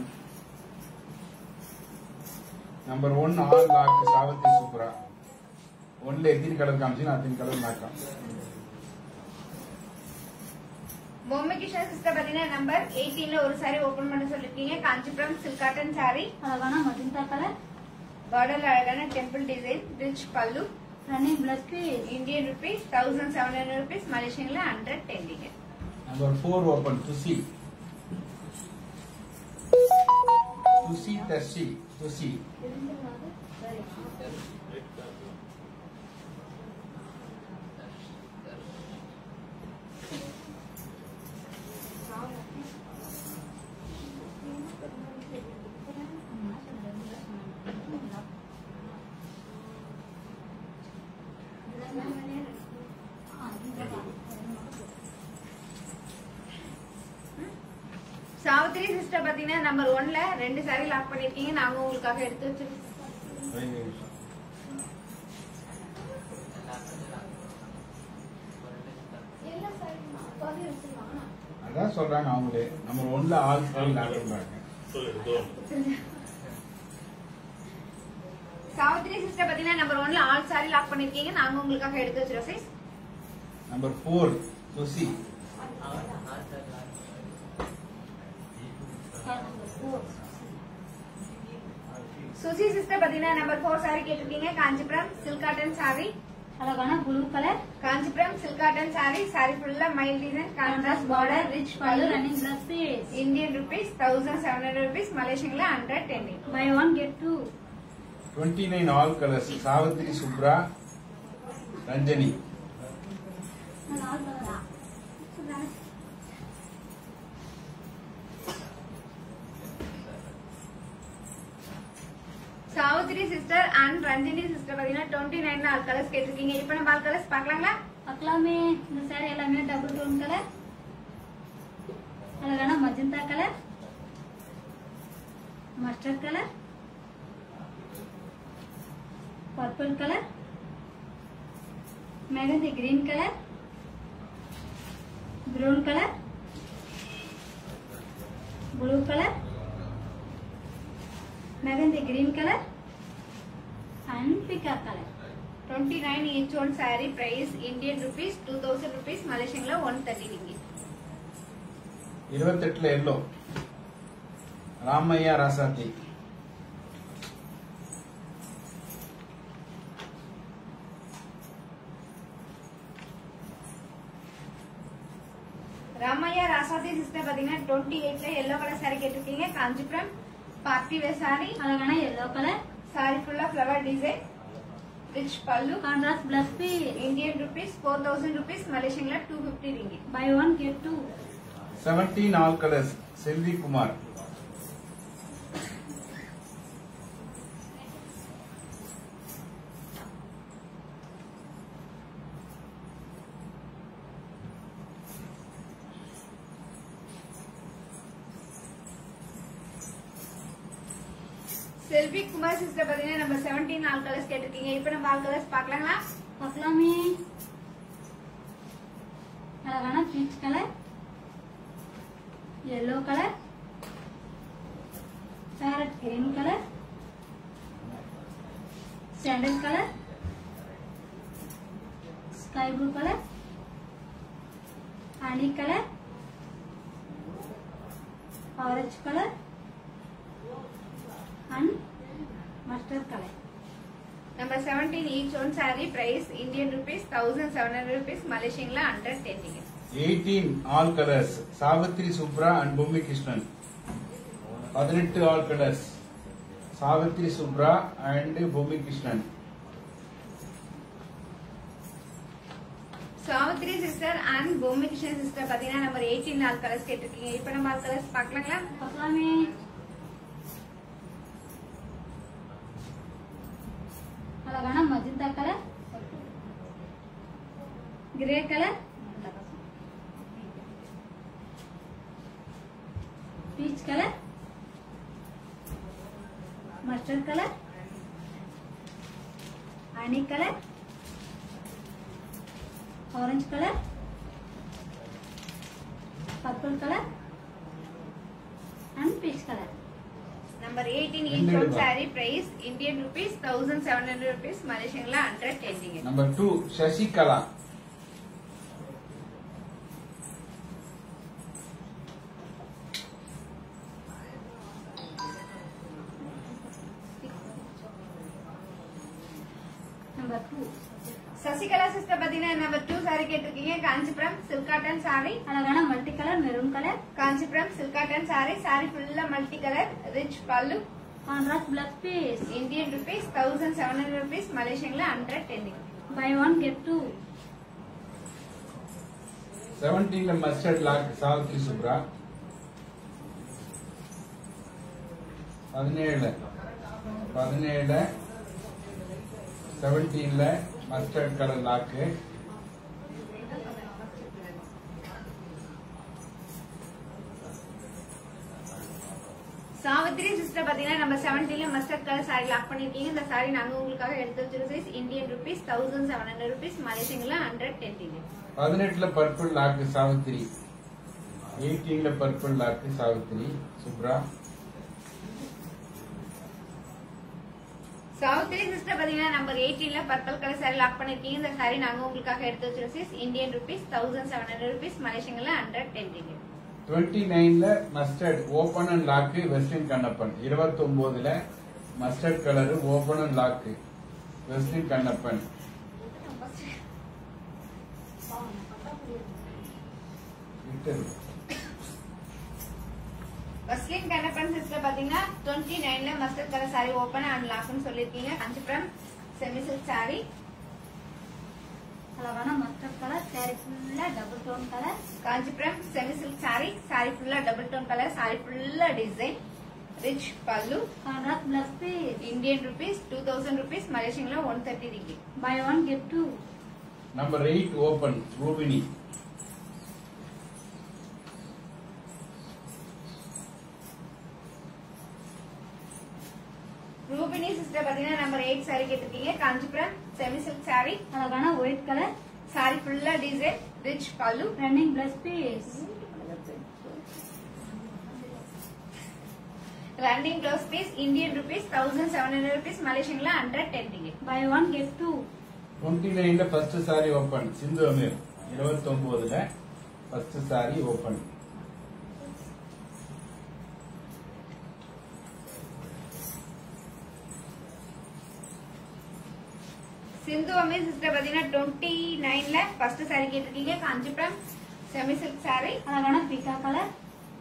number one all lock சாவத்தி சூப்பரா ஒன்ல எத்தனை கலர் காமிச்சு அத்தனை கலர் நாக்காம் பொம்மை கிருஷ்ணன் சிஸ்டர் பாத்தீங்கன்னா நம்பர் 18 ஒரு சாரி ஓபன் பண்ண சொல்லிருக்கீங்க காஞ்சிபுரம் சில்க் காட்டன் சாரி அழகான மஜந்தா கலர் பார்டர்ல அழகான temple design rich pallu running plus piece Indian rupees thousand seven hundred rupees மலேசியன்ல ஹண்ட்ரட் டென்டிங்க Number four open to see. To see, to see, to see. Savithri sister பாத்தீங்கன்னா number ஒன்ல ரெண்டு sorry lock பண்ணிருக்கீங்க நாங்க உங்களுக்காக எடுத்து வச்சிருக்கோம் அதான் சொல்றாங்க அவங்களே நம்பர் ஒன்ல ஆல் ஃபைல் ஆடுறாங்க சொல்லிடு தோணும் சாவித்திரி சிஸ்டர் பாத்தீங்கன்னா நம்பர் ஒன்ல ஆல் சாரி லாக் பண்ணிருக்கீங்க நாங்க உங்களுக்காக எடுத்து வச்சிருக்கோம் size number four to see. Suchi sister பாத்தீங்கன்னா நம்பர் ஃபோர் சாரி கேட்டிருக்கீங்க காஞ்சிபுரம் சில்க் காட்டன் சாரி அழகான blue colour Kanchipuram silk cotton sorry sorry ஃபுல்லா mile design contrast border rich pallu pallu running plus piece Indian rupees thousand seven hundred rupees மலேசியன்ல hundred ten buy one get two 29 all colors. Savitri சுப்ரா Ranjani Savithri sister and Ranjini sister பாத்தீங்கன்னா twenty nine all colours கேட்டிருக்கீங்க இப்ப நம்ம all colours பாக்கலாங்களா பார்க்கலாமே இந்த சாரி எல்லாமே double tone colour அழகான magenta colour mustard colour purple colour mehndi green colour brown colour blue colour mehndi green colour and பிகா colour twenty nine each one saree price Indian rupees two thousand rupees மலேசியன்ல one thirty ringgit இருபத்தெட்டுல yellow Ramaiah Rasathi Ramaiah Rasathi sister பாத்தீங்கன்னா twenty எயிட்ல yellow colour saree கேட்டிருக்கீங்க Kanchipuram party wear saree அழகான yellow colour saree ஃபுல்லா flower design rich pallu contrast plus piece Indian rupees four thousand rupees மலேசியன்ல two fifty ringgit buy one get two 17 all colors. Selvi Kumar Selvi Kumar sister பாத்தீங்கன்னா நம்ம seventeen all colours கேட்டிருக்கீங்க இப்ப நம்ம all colours பாக்கலாங்களா பார்க்கலாமே அழகான peach colour yellow colour parrot green colour sandal colour sky blue colour honey colour orange colour and mustard colour number seventeen each one saree price Indian rupees thousand seven hundred rupees மலேசியன்ல hundred ten ringgit 18 all colors. Savitri Subra and Bommi Krishnan பதினெட்டு all colours Savitri Subra and Bommi Krishnan Savitri sister and Bommi Krishnan sister பாத்தீங்கன்னா number eighteen all colours கேட்டிருக்கீங்க இப்ப நம்ம all colours பாக்கலாங்களா பார்க்கலாமே அழகான magenta colour grey colour peach colour mustard colour honey colour orange colour purple colour and peach colour number eighteen ரெண்டு each one ரூபாய். saree price Indian rupees thousand seven hundred rupees மலேசியன்ல hundred ten ringgit number two Sasikala two Sasikala sister பாத்தீங்கன்னா number two sari கேட்டிருக்கீங்க Kanchipuram silk cotton sorry அழகான multi colour maroon colour Kanchipuram silk cotton sorry sorry ஃபுல்லா multi colour rich pallu contrast plus piece Indian rupees thousand seven hundred rupees மலேசியன்ல hundred ten buy one get two செவன்டீன்ல mustard lock Savitri Subra பதினேழுல பதினேழுல செவன்டீன்ல mustard colour lock Savitri sister பாத்தீங்கன்னா நம்ம செவன்டீன்ல mustard colour sorry lock பண்ணிருக்கீங்க இந்த சாரி நாங்க உங்களுக்காக எடுத்து வச்சிருக்க size Indian rupees thousand seven hundred rupees மலேசியன்ல ஹண்ட்ரட் டென் பதினெட்டுல பர்பிள் லாக்கு சாவித்ரி எயிட்டீன்ல purple lock Savitri சுப்ரா Savitri sister பாத்தீங்கன்னா நம்பர் எயிட்டீன்ல பர்பிள் கலர் சாரி லாக் பண்ணிருக்கீங்க இந்த சாரி நாங்க உங்களுக்காக எடுத்து வச்சிருக்க size Indian rupees thousand seven hundred rupees மலேசியன்ல ஹண்ட்ரட் டென் டுவெண்ட்டி நைன்ல மஸ்டர்ட் ஓபன் அண்ட் லாக்கு வெஸ்டின் கண்ணப்பன் இருபத்தி ஒன்பதுல mustard colour open and lock வெஸ்டின் கண்ணப்பன் விட்டது. வஸ்லின் கண்ணப்பன் சிஸ்டர் பாத்தீங்கன்னா டுவெண்ட்டி நைன்ல mustard colour sari open and லாக்னு சொல்லிருக்கீங்க காஞ்சிபுரம் செமி சில்க் சாரி அழகான மஸ்டர்ட் கலர் சாரி ஃபுல்லா double tone colour Kanchipuram semi silk sorry sorry ஃபுல்லா டபுள் டோன் கலர் சாரி ஃபுல்லா design rich pallu contrast plus piece Indian rupees two thousand rupees மலேசியன்ல one thirty degree buy one get two number eight open Rubini Rubini sister பாத்தீங்கன்னா number eight sari கேட்டிருக்கீங்க Kanchipuram semi silk sari அழகான white colour sorry ஃபுல்லா design rich pallu running plus piece running blouse piece Indian rupees thousand seven hundred rupees மலேசியன்ல hundred ten degree buy one get two twenty நைன்ல first sari open Sindhu Amir இருபத்தி ஒன்பதுல first sari open Sindhu Ameer sister பாத்தீங்கன்னா twenty நைன்ல first sorry கேட்டிருக்கீங்க Kanchipuram semi silk sari அழகான பீக்கா colour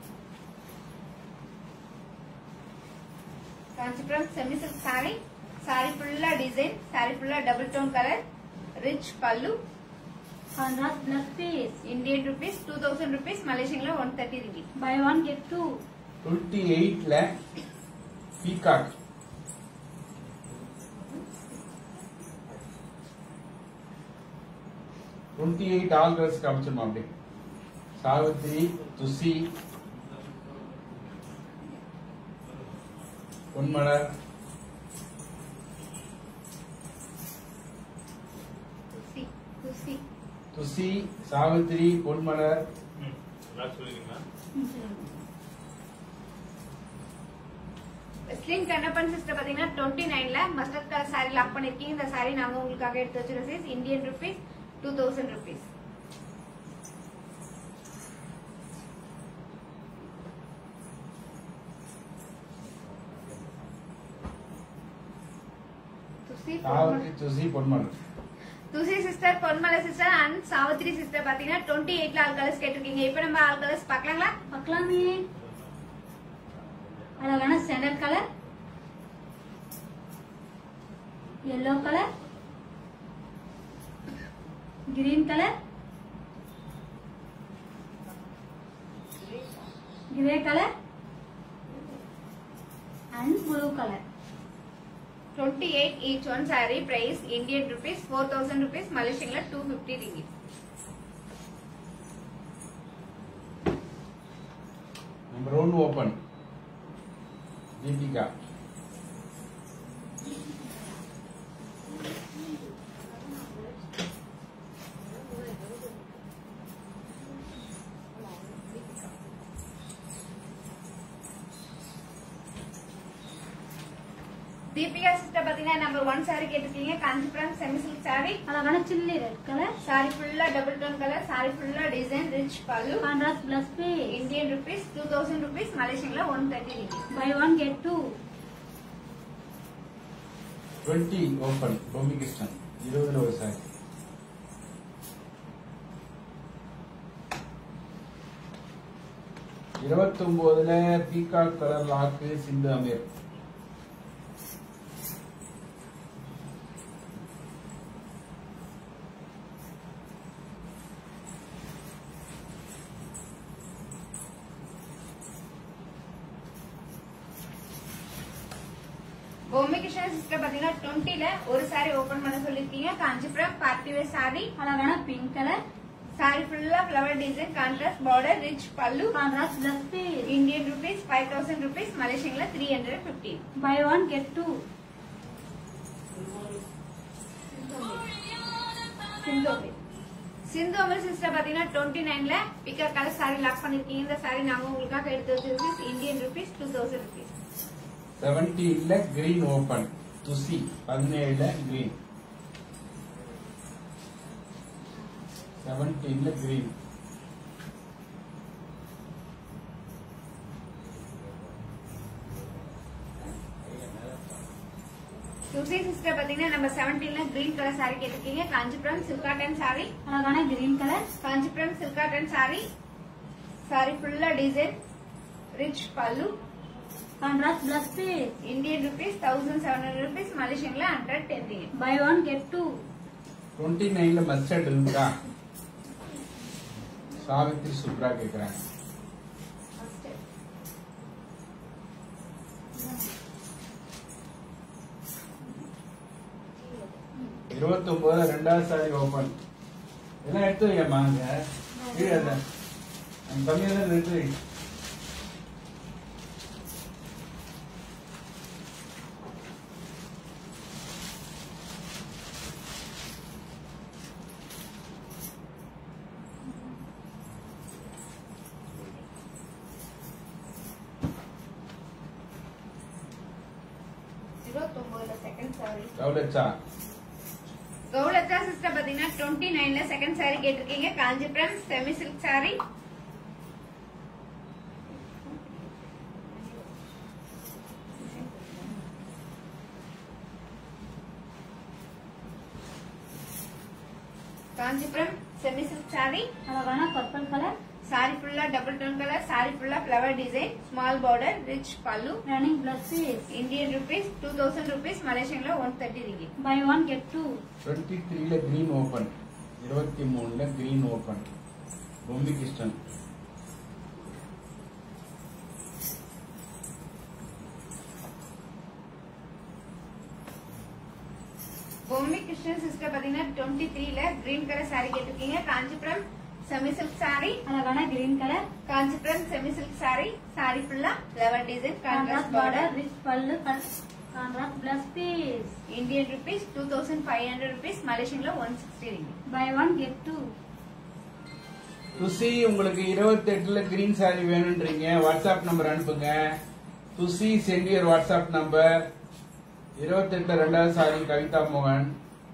Kanchipuram semi silk sorry sorry ஃபுல்லா டிசைன் சாரி ஃபுல்லா double tone colour rich pallu contrast plus piece Indian rupees two thousand rupees மலேசியன்ல one thirty degree buy one get two twenty எயிட்ல peacock twenty eight all dress காமிச்சிருமா அப்படி சாவித்ரி துசி பொன்மலர் குசி குசி துசி சாவித்ரி பொன்மலர் ம். எல்லாரும் சொல்லிருக்கீங்களா ஸ்லிம் கண்ணப்பன் சிஸ்டர் பாத்தீங்கன்னா டுவெண்ட்டி நைன்ல மஸ்டர்ட் கலர் சாரி லாக் பண்ணிருக்கீங்க இந்த சாரி நாங்க உங்களுக்காக எடுத்து வச்சிருக்க size Indian rupees two thousand rupees Thusi Savitri Thusi Ponmalar Thusi sister Ponmalai sister and Savitri sister பாத்தீங்கன்னா டுவெண்ட்டி எயிட்ல ஆல் கலர்ஸ் கேட்டிருக்கீங்க இப்ப நம்ம ஆல் கலர்ஸ் பாக்கலாங்களா பார்க்கலாமே அழகான sandal colour yellow colour green colour grey colour and blue colour twenty eight each one sorry price Indian rupees four thousand rupees மலேசியன்ல two fifty degree number one open Deepika Deepika sister பாத்தீங்கன்னா number one sari கேட்டிருக்கீங்க Kanchipuram semi silk sari அழகான chilli red colour sorry ஃபுல்லா double tone colour sorry ஃபுல்லா design rich pallu contrast plus பே Indian rupees two thousand rupees மலேசியன்ல one thirty degree buy one get two twenty open Bommi Krishnan இருபதுல ஒரு சாரி இருபத்தி ஒன்பதுல peacock colour lock Sindhu Ameer பொம்மை Krishnan sister பாத்தீங்கன்னா டுவெண்ட்டில ஒரு சாரி ஓபன் பண்ண சொல்லிருக்கீங்க காஞ்சிபுரம் பார்ட்டி வேர் சாரி அழகான பிங்க் கலர் சாரி ஃபுல்லா flower design contrast border rich pallu contrast plus piece Indian rupees five thousand rupees மலேசியன்ல three hundred fifteen buy one get two சிந்தோபி சிந்தோபி சிஸ்டர் பாத்தீங்கன்னா டுவெண்ட்டி நைன்ல பிக்கர் கலர் சாரி லாக் பண்ணிருக்கீங்க இந்த சாரி நாங்க உங்களுக்காக எடுத்து வச்சிருக்கோம் Indian rupees two thousand rupees செவன்டீன்ல கிரீன் ஓபன் துசி பதினேழுல கிரீன் செவன்டீன்ல கிரீன் சுசி சிஸ்டர் பாத்தீங்கன்னா நம்ம செவன்டீன்ல கிரீன் கலர் சாரி கேட்டிருக்கீங்க காஞ்சிபுரம் சில்காட்டன் சாரி அழகான green colour Kanchipuram silk cotton sari sorry ஃபுல்லா design rich pallu contrast plus piece Indian rupees thousand seven hundred rupees மலேசியன்ல hundred ten buy one get two twenty நைன்ல mustard இருக்கா சாவித்ரி சுப்ரா கேக்குறேன் இருபத்தி ஒன்பதுல ரெண்டாவது சாரி ஓபன் எல்லாம் எடுத்து வையம்மா அங்க கீழே இல்ல. அங்க கம்மியா தான் எடுத்து வை. இருபத்தொன்பதுல செகண்ட் சாரி கவுலச்சா கௌலத்தா சிஸ்டர் பாத்தீங்கன்னா டுவெண்ட்டி நைன்ல செகண்ட் சாரி கேட்டிருக்கீங்க Kanchipuram semi silk sorry Kanchipuram semi silk sari அழகான பர்பிள் கலர் சாரி ஃபுல்லா டபுள் டோன் கலர் சாரி ஃபுல்லா flower design small border rich pallu running plus piece Indian rupees two thousand rupees மலேசியன்ல one thirty ringgit buy one get two twenty த்ரீல green open இருபத்தி மூணுல green open Bommi Krishnan Bommi Krishnan sister பாத்தீங்கன்னா twenty த்ரீல green colour sorry கேட்டிருக்கீங்க Kanchipuram semi silk sari அழகான green colour Kanchipuram semi silk sorry sorry ஃபுல்லா flower design contrast contrast border border rich pallu contrast plus piece Indian rupees two thousand five hundred rupees மலேசியன்ல one sixty ringgit buy one get two Thusi உங்களுக்கு இருபத்தி எட்டுல green sari வேணும்ன்றீங்க WhatsApp number அனுப்புங்க Thusi send your WhatsApp number இருபத்தி எட்டுல ரெண்டாவது சாரி கவிதா மோகன்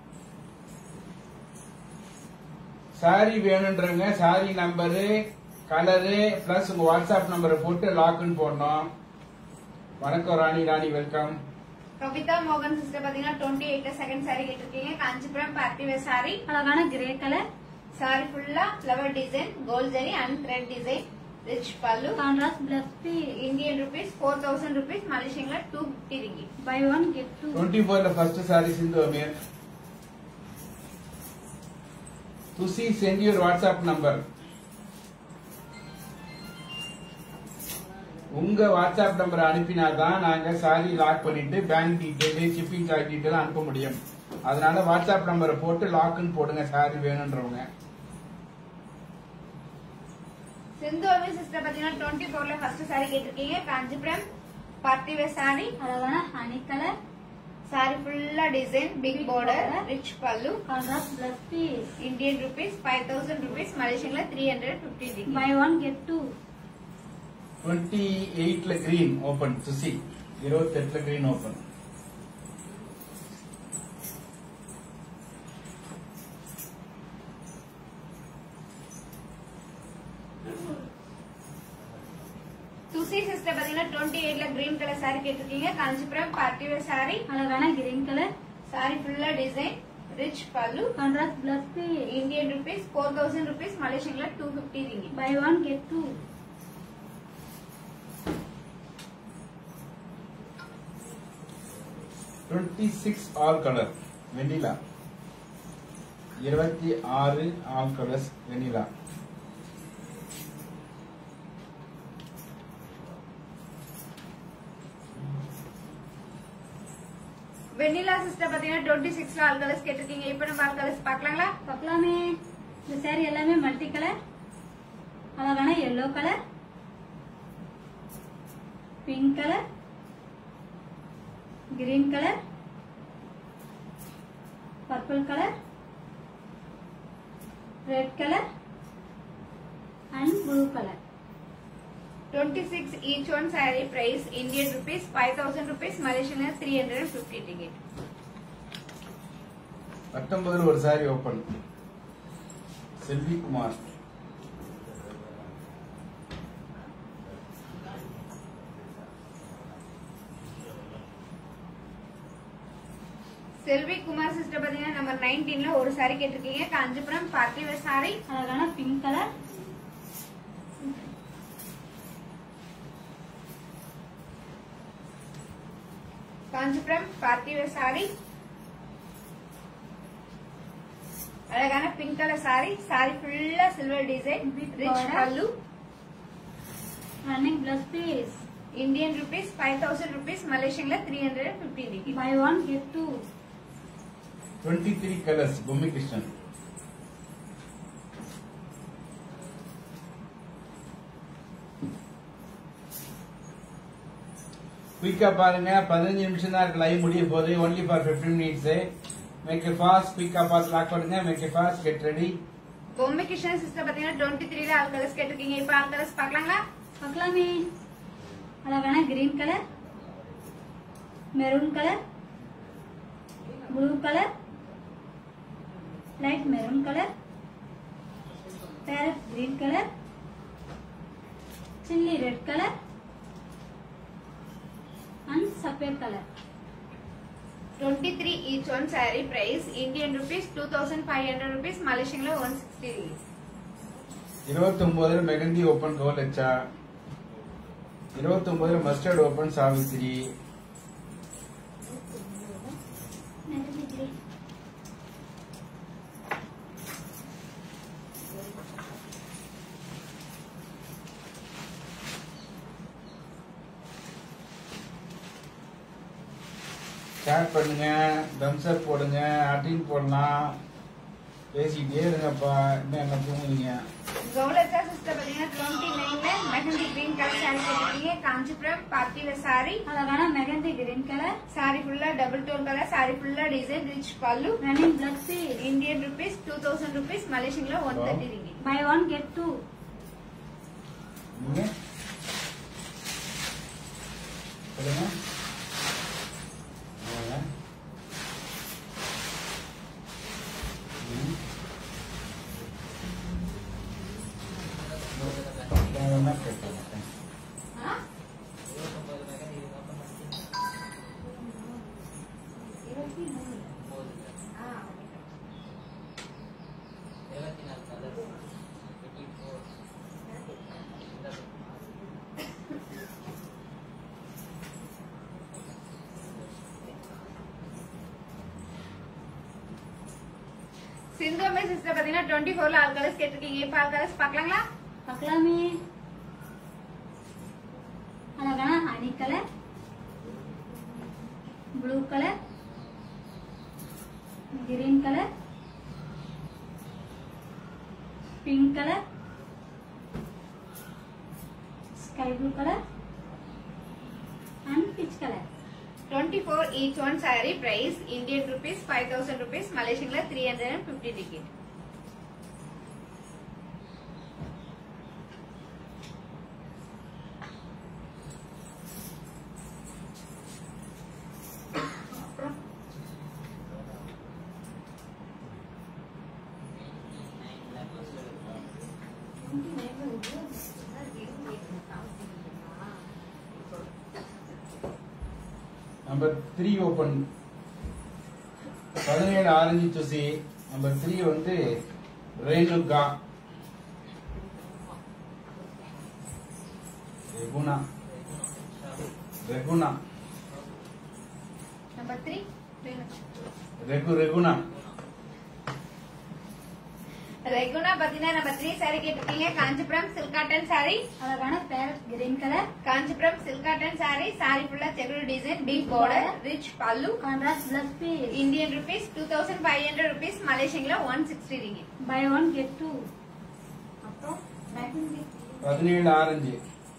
சாரி வேணுன்றவங்க சாரி நம்பரு கலரு பிளஸ் உங்க வாட்ஸ்அப் நம்பரை போட்டு லாக்னு போடணும் வணக்கம் ராணி ராணி வெல்கம் கவிதா மோகன் சிஸ்டர் பாத்தீங்கன்னா டுவெண்ட்டி எயிட்ல செகண்ட் சாரி கேட்டிருக்கீங்க காஞ்சிபுரம் பார்ட்டி வேர் சாரி அழகான கிரே கலர் சாரி ஃபுல்லா flower design gold zari and thread design rich pallu contrast plus piece Indian rupees four thousand rupees மலேசியன்ல two fifty ringgit buy one get two twenty ஃபோர்ல first sari Sindhu Ameer Thusi send your WhatsApp number உங்க WhatsApp number அனுப்பினாதான் நாங்க sari lock பண்ணிட்டு bank detail shipping charge detail அனுப்ப முடியும் அதனால WhatsApp நம்பரை போட்டு லாக்னு போடுங்க சாரி வேணுன்றவங்க சிந்து அவி சிஸ்டர் பாத்தீங்கன்னா டுவெண்ட்டி ஃபோர்ல ஃபர்ஸ்ட் சாரி கேட்டிருக்கீங்க காஞ்சிபுரம் பார்ட்டி வேர் சாரி அழகான ஹனி கலர் சாரி ஃபுல்லா design big Big border border. Rich pallu contrast plus piece Indian rupees five thousand rupees மலேசியன்ல three hundred fifty ringgit buy one get two twenty எயிட்ல green open Susi இருபத்தி எட்டுல green open Thusi sister பாத்தீங்கன்னா twenty எயிட்ல green colour sorry கேட்டிருக்கீங்க Kanchipuram party wear sari அழகான green colour sorry ஃபுல்லா design rich pallu contrast plus piece Indian rupees four thousand rupees மலேசியன்ல two fifty ringgit buy one get two twenty six all colour Vennila இருபத்தி ஆறு all colours Vennila Vennila sister பாத்தீங்கன்னா twenty சிக்ஸ்ல all colours கேட்டிருக்கீங்க இப்ப நம்ம ஆல் கலர்ஸ் பார்க்கலாங்களா பார்க்கலாமே இந்த saree எல்லாமே மல்டி கலர் அழகான yellow colour pink colour green colour purple colour red colour and blue colour twenty six each one sorry price Indian rupees five thousand rupees மலேசியன்ல three hundred and fifty ticket பத்தொன்பதுல ஒரு sari open Selvi Kumar Selvi Kumar sister பாத்தீங்கன்னா number நைன்டீன்ல ஒரு சாரி கேட்டிருக்கீங்க Kanchipuram party wear sari அழகான pink colour Kanchipuram party wear sari அழகான pink colour sari sorry ஃபுல்லா silver design With rich border. Pallu running plus piece Indian rupees five thousand rupees மலேசியன்ல three hundred and fifty ticket buy one get two twenty three colours Bommi Krishnan குயிக்கா பாருங்க பதினஞ்சு நிமிஷம் தான் இருக்கு live முடிய போகுது only for 15 minutes make fast குயிக்கா பார்த்து லாக் பண்ணுங்க மேக் ஃபாஸ்ட் கெட் ரெடி பொம்மை கிருஷ்ணன் சிஸ்டர் பாத்தீங்கன்னா டுவெண்ட்டி த்ரீல ஆல் கலர்ஸ் கேட்டிருக்கீங்க இப்ப ஆல் கலர்ஸ் பார்க்கலாங்களா பார்க்கலாமே அழகான green colour maroon colour blue colour light maroon colour parrot green colour chilli red colour and sapphire colour twenty three each one sorry price Indian rupees two thousand five hundred rupees மலேசியன்ல one sixty இருபத்தொன்பதுல mehendi open cover லட்சா இருபத்தொன்பதுல mustard open Savitri share பண்ணுங்க thumbs up போடுங்க அட்டின் போடலாம் பேசிக்கிட்டே இருங்கப்பா இன்னும் என்ன தூங்குவீங்க கௌலத்தா சிஸ்டர் பாத்தீங்கன்னா டுவெண்ட்டி நைன்ல மெஹந்தி கிரீன் கலர் சாரி கேட்டிருக்கீங்க காஞ்சிபுரம் பார்ட்டியில சாரி அழகான மெகந்தி கிரீன் கலர் சாரி ஃபுல்லா டபுள் டோன் கலர் சாரி ஃபுல்லா design rich pallu running plus piece Indian rupees two thousand rupees மலேசியன்ல one thirty ringgit buy one get two நீங்க சொல்லுங்க ஆமாங்க. ம். நான் வேணா கேட்கறேன். சிந்தோமே சிஸ்டர் பாத்தீங்கன்னா டுவெண்ட்டி ஃபோர்ல ஆல் கலர்ஸ் கேட்டிருக்கீங்க இப்ப ஆல் கலர்ஸ் பார்க்கலாங்களா பார்க்கலாமே அழகான honey colour blue colour green colour pink colour sky blue colour and peach colour twenty four each one sorry price Indian rupees five thousand rupees மலேசியன்ல three hundred and fifty ticket number three open பதினேழு ஆரஞ்சு துசி number three வந்து Renuka Reguna Reguna number three Regu Reguna Reguna பாத்தீங்கன்னா number three sorry கேட்டிருக்கீங்க Kanchipuram silk cotton sorry அழகான parrot green colour Kanchipuram silk cotton sorry sorry ஃபுல்லா checked design big border rich pallu contrast plus piece Indian rupees two thousand five hundred rupees மலேசியன்ல one sixty ringgit buy one get two அப்புறம் பதினேழு orange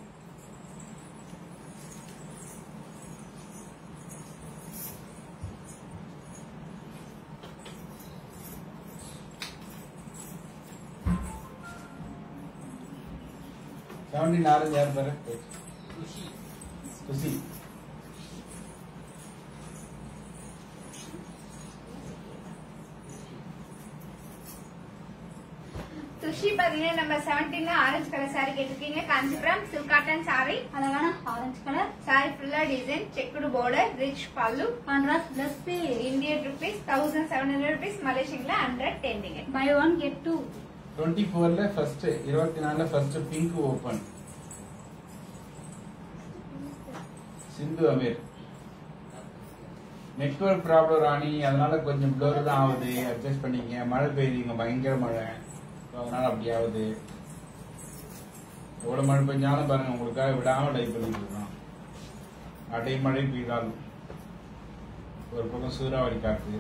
seventeen orange யார் பாரு குசி துஷி பாத்தீங்கன்னா நம்ம seventeen orange colour sorry கேட்டிருக்கீங்க Kanchipuram silk cotton sorry அழகான orange colour sorry ஃபுல்லா design checked border rich pallu contrast plus piece Indian rupees thousand seven hundred rupees மலேசியன்ல hundred ten ringgit buy one get two twenty ஃபோர்ல first இருபத்தி நாலுல first pink open Sindhu Ameer network problem ராணி அதனால கொஞ்சம் floor தான் ஆகுது அட்ஜஸ்ட் பண்ணிக்க மழை பெய்யுதுங்க பயங்கர மழை So, அதனால அப்படி ஆகுது எவ்வளவு மழை பெஞ்சாலும் பாருங்க உங்களுக்காக விடாம டைப் பண்ணிட்டு இருக்கோம் அடை மழை பெய்தாலும் ஒரு பக்கம் சூறாவளி காற்று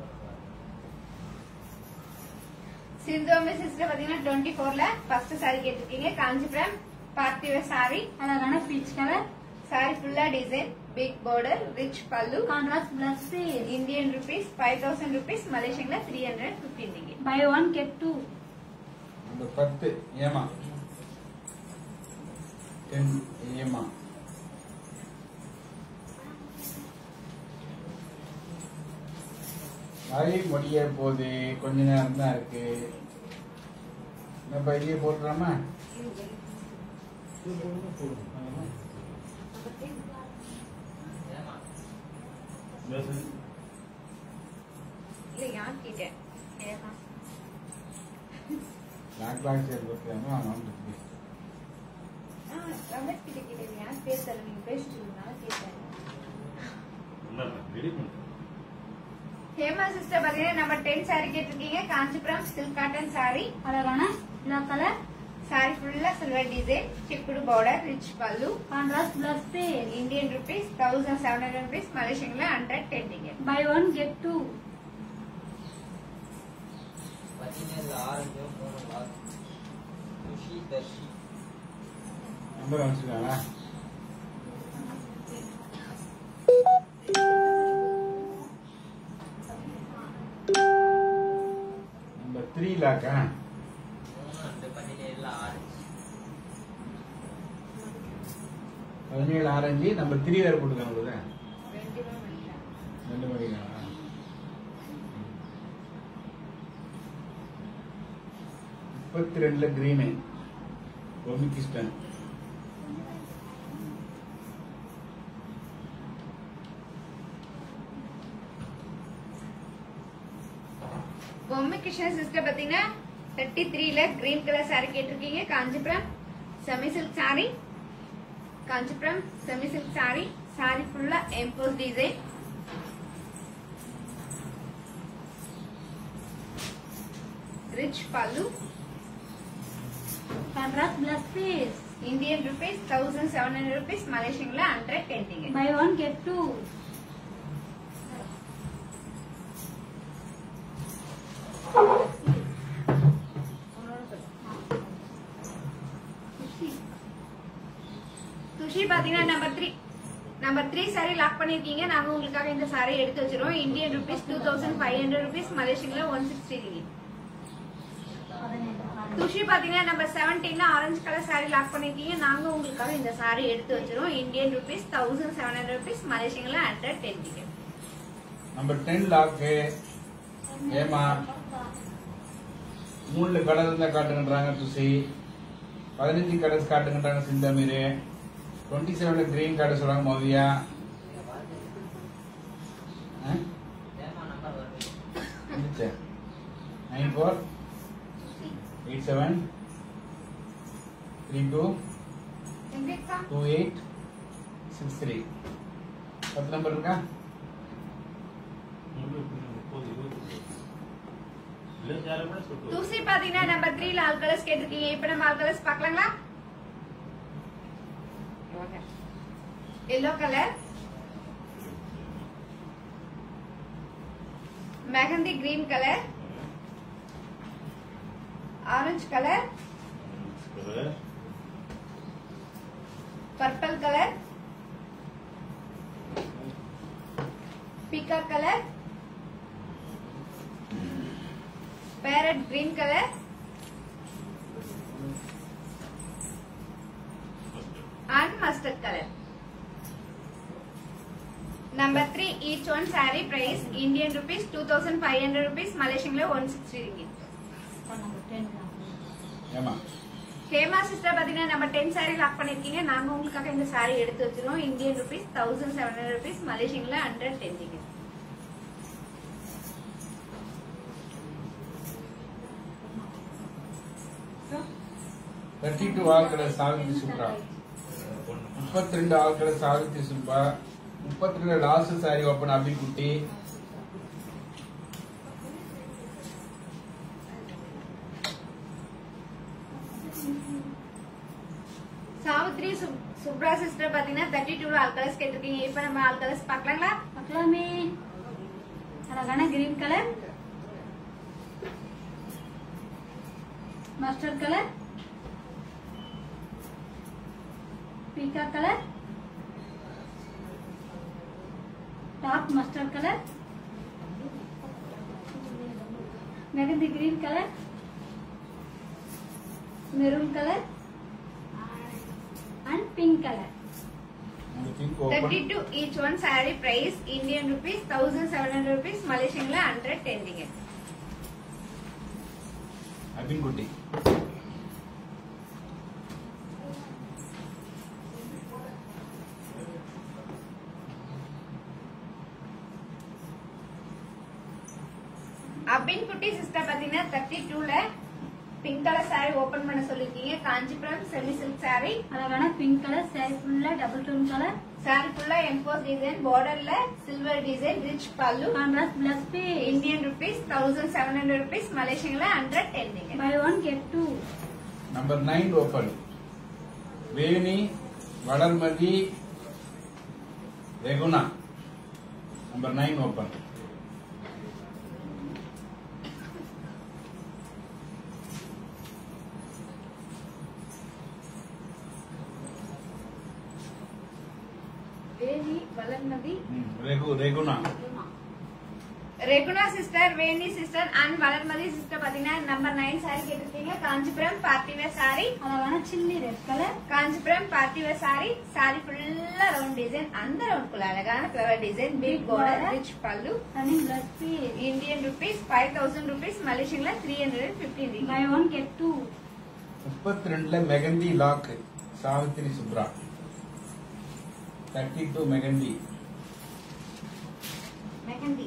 சிந்துவமே சிஸ்டர் பாத்தீங்கன்னா டுவெண்ட்டி ஃபோர்ல ஃபர்ஸ்ட் சாரி கேட்டிருக்கீங்க காஞ்சிபுரம் பார்த்திவ சாரி அழகான பீச் கலர் சாரி ஃபுல்லா design big border rich pallu contrast plus piece Indian rupees five thousand rupees மலேசியன்ல three hundred fifteen ringgit buy one get two number பத்து ஏமா டென் ஏமா மழை முடிய போகுது கொஞ்ச நேரம் தான் இருக்கு நம்ம இதையே போட்டுறாமா இல்ல யார் கேட்டேன் ஏமா பிளாக் பிளாக் சேர் போட்டுறாமா வந்துட்டு ஆ, ரமேஷ் கிட்ட கேட்டேன் யார் பேர் தரல நீங்க பேசிட்டு இருந்தாலும் கேட்டேன் ரெடி பண்ணு ஹேமா சிஸ்டர் பாத்தீங்கன்னா நம்ம டென் சாரி கேட்டிருக்கீங்க காஞ்சிபுரம் சில்க் காட்டன் சாரி அழகான பிளாக் கலர் சாரி ஃபுல்லா silver design checked border rich pallu contrast plus piece Indian rupees thousand seven hundred rupees மலேசியன்ல hundred ten ticket buy one get two பதினேழு ஆரஞ்சு மூணு பால் குஷி தர்ஷி நம்பர் வச்சிருக்காங்களா நம்பர் த்ரீ லேக்கா மூணு ரெண்டு பதினேழுல ஆரஞ்சு பதினேழு ஆரஞ்சு நம்பர் த்ரீ வேற போட்டுருக்காங்க ரெண்டு ரூபா பண்ணிக்கலாம் ரெண்டு மணிக்கா முப்பத்தி ரெண்டுல கிரீனு ஒமிகிஸ்டன் பொம்மை கிருஷ்ணன் சிஸ்டர் பாத்தீங்கன்னா தேர்ட்டி த்ரீல கிரீன் கலர் சாரி கேட்டிருக்கீங்க Kanchipuram semi silk sorry Kanchipuram semi silk sorry sorry ஃபுல்லா emboss design rich pallu contrast plus piece Indian rupees thousand seven hundred rupees மலேசியன்ல hundred டென்டிங்க buy one get two சுஷி பாத்தீங்கன்னா number three number three saree lock பண்ணிருக்கீங்க நாங்க உங்களுக்காக இந்த sorry எடுத்து வச்சிருவோம் Indian rupees two thousand five hundred rupees மலேசியன்ல ஒன் சிக்ஸ்டி சுஷி பாத்தீங்கன்னா நம்பர் செவன்டீன்ல ஆரஞ்சு கலர் சாரி லாக் பண்ணிருக்கீங்க நாங்க உங்களுக்காக இந்த சாரி எடுத்து வச்சிருவோம் Indian rupees thousand seven hundred rupees மலேசியன்ல hundred ten ticket number ten lock ஏமா மூணுல கடல் இருந்தா காட்டுங்கன்றாங்க துசி பதினஞ்சு கடல் காட்டுங்கன்றாங்க சிந்தாமீர் டுவெண்ட்டி செவன்ல கிரீன் கார்டு சொல்றாங்க மோதியா ஆ? ஏமா நம்பர் வருது nine four eight seven three two எங்கேக்கா டூ எயிட் சிக்ஸ் த்ரீ பத்து நம்பர் இருக்கா முப்பது இருபத்தி இல்லை யாரை கூட சுட்டு தூசி பாத்தீங்கன்னா நம்பர் த்ரீல ஆல் கலர்ஸ் கேட்டிருக்கீங்க இப்ப நம்ம ஆல் கலர்ஸ் பார்க்கலாங்களா yellow colour mehendi green colour orange colour purple colour peacock colour parrot green colour and mustard color. Number three, each one saree price Indian rupees 2500 rupees, Malaysian la 160 ringgit. Number ten ஏமா Hema sister பாத்தீங்கன்னா நம்ம ten saree lock பண்ணிருக்கீங்க நாங்க உங்களுக்காக இந்த saree எடுத்து வச்சிருக்கோம் Indian rupees thousand seven hundred rupees மலேசியன்ல hundred ten ringgit. Thirty two ஆட்களை சாவித்ரி சுப்ரா முப்பத்தி ரெண்டு ஆட்களை சாவித்ரி சுப்பா முப்பத்தி ரெண்டு லாஸ்ட் சாரி ஓப்பன் அபிக்குட்டி சாவித்ரி சுப்- சுப்ரா சிஸ்டர் பாத்தீங்கன்னா தேர்ட்டி டூல ஆல் கலர்ஸ் கேட்டிருக்கீங்க இப்ப நம்ம ஆல் கலர்ஸ் பார்க்கலாங்களா பார்க்கலாமே அழகான green colour mustard colour பீக்கா colour top mustard colour mehndi green colour maroon colour and pink colour உங்களுக்கு pink thirty open two each one saree price Indian rupees thousand seven hundred rupees மலேசியன்ல hundred ten ringgit. அபின்குட்டி அபின் குட்டி sister பாத்தீங்கன்னா thirty டூல pink colour saree open பண்ண சொல்லிருக்கீங்க Kanchipuram semi silk saree அழகான பிங்க் கலர் சாரி ஃபுல்லா டபுள் டோன் கலர் saree ஃபுல்லா எம்போஸ் டிசைன் பார்டர்ல silver design rich pallu contrast plus பே Indian rupees thousand seven hundred rupees மலேசியன்ல hundred ten ringgit. Buy one get two number nine open Veni Valarmathi Reguna number nine open Veni Valarmathi Regu Reguna Reguna sister Veni sister and Valarmathi sister பாத்தீங்கன்னா number nine saree கேட்டிருக்கீங்க Kanchipuram party wear saree அழகான chilli red colour Kanchipuram party wear saree saree ஃபுல்லா round design அந்த round குள்ள அழகான flower design big border rich pallu running plus பே Indian rupees five thousand rupees மலேசியன்ல three hundred fifteen buy one get two முப்பத்தி ரெண்டுல mehendi lock Savitri Subra thirty two mehendi mehendi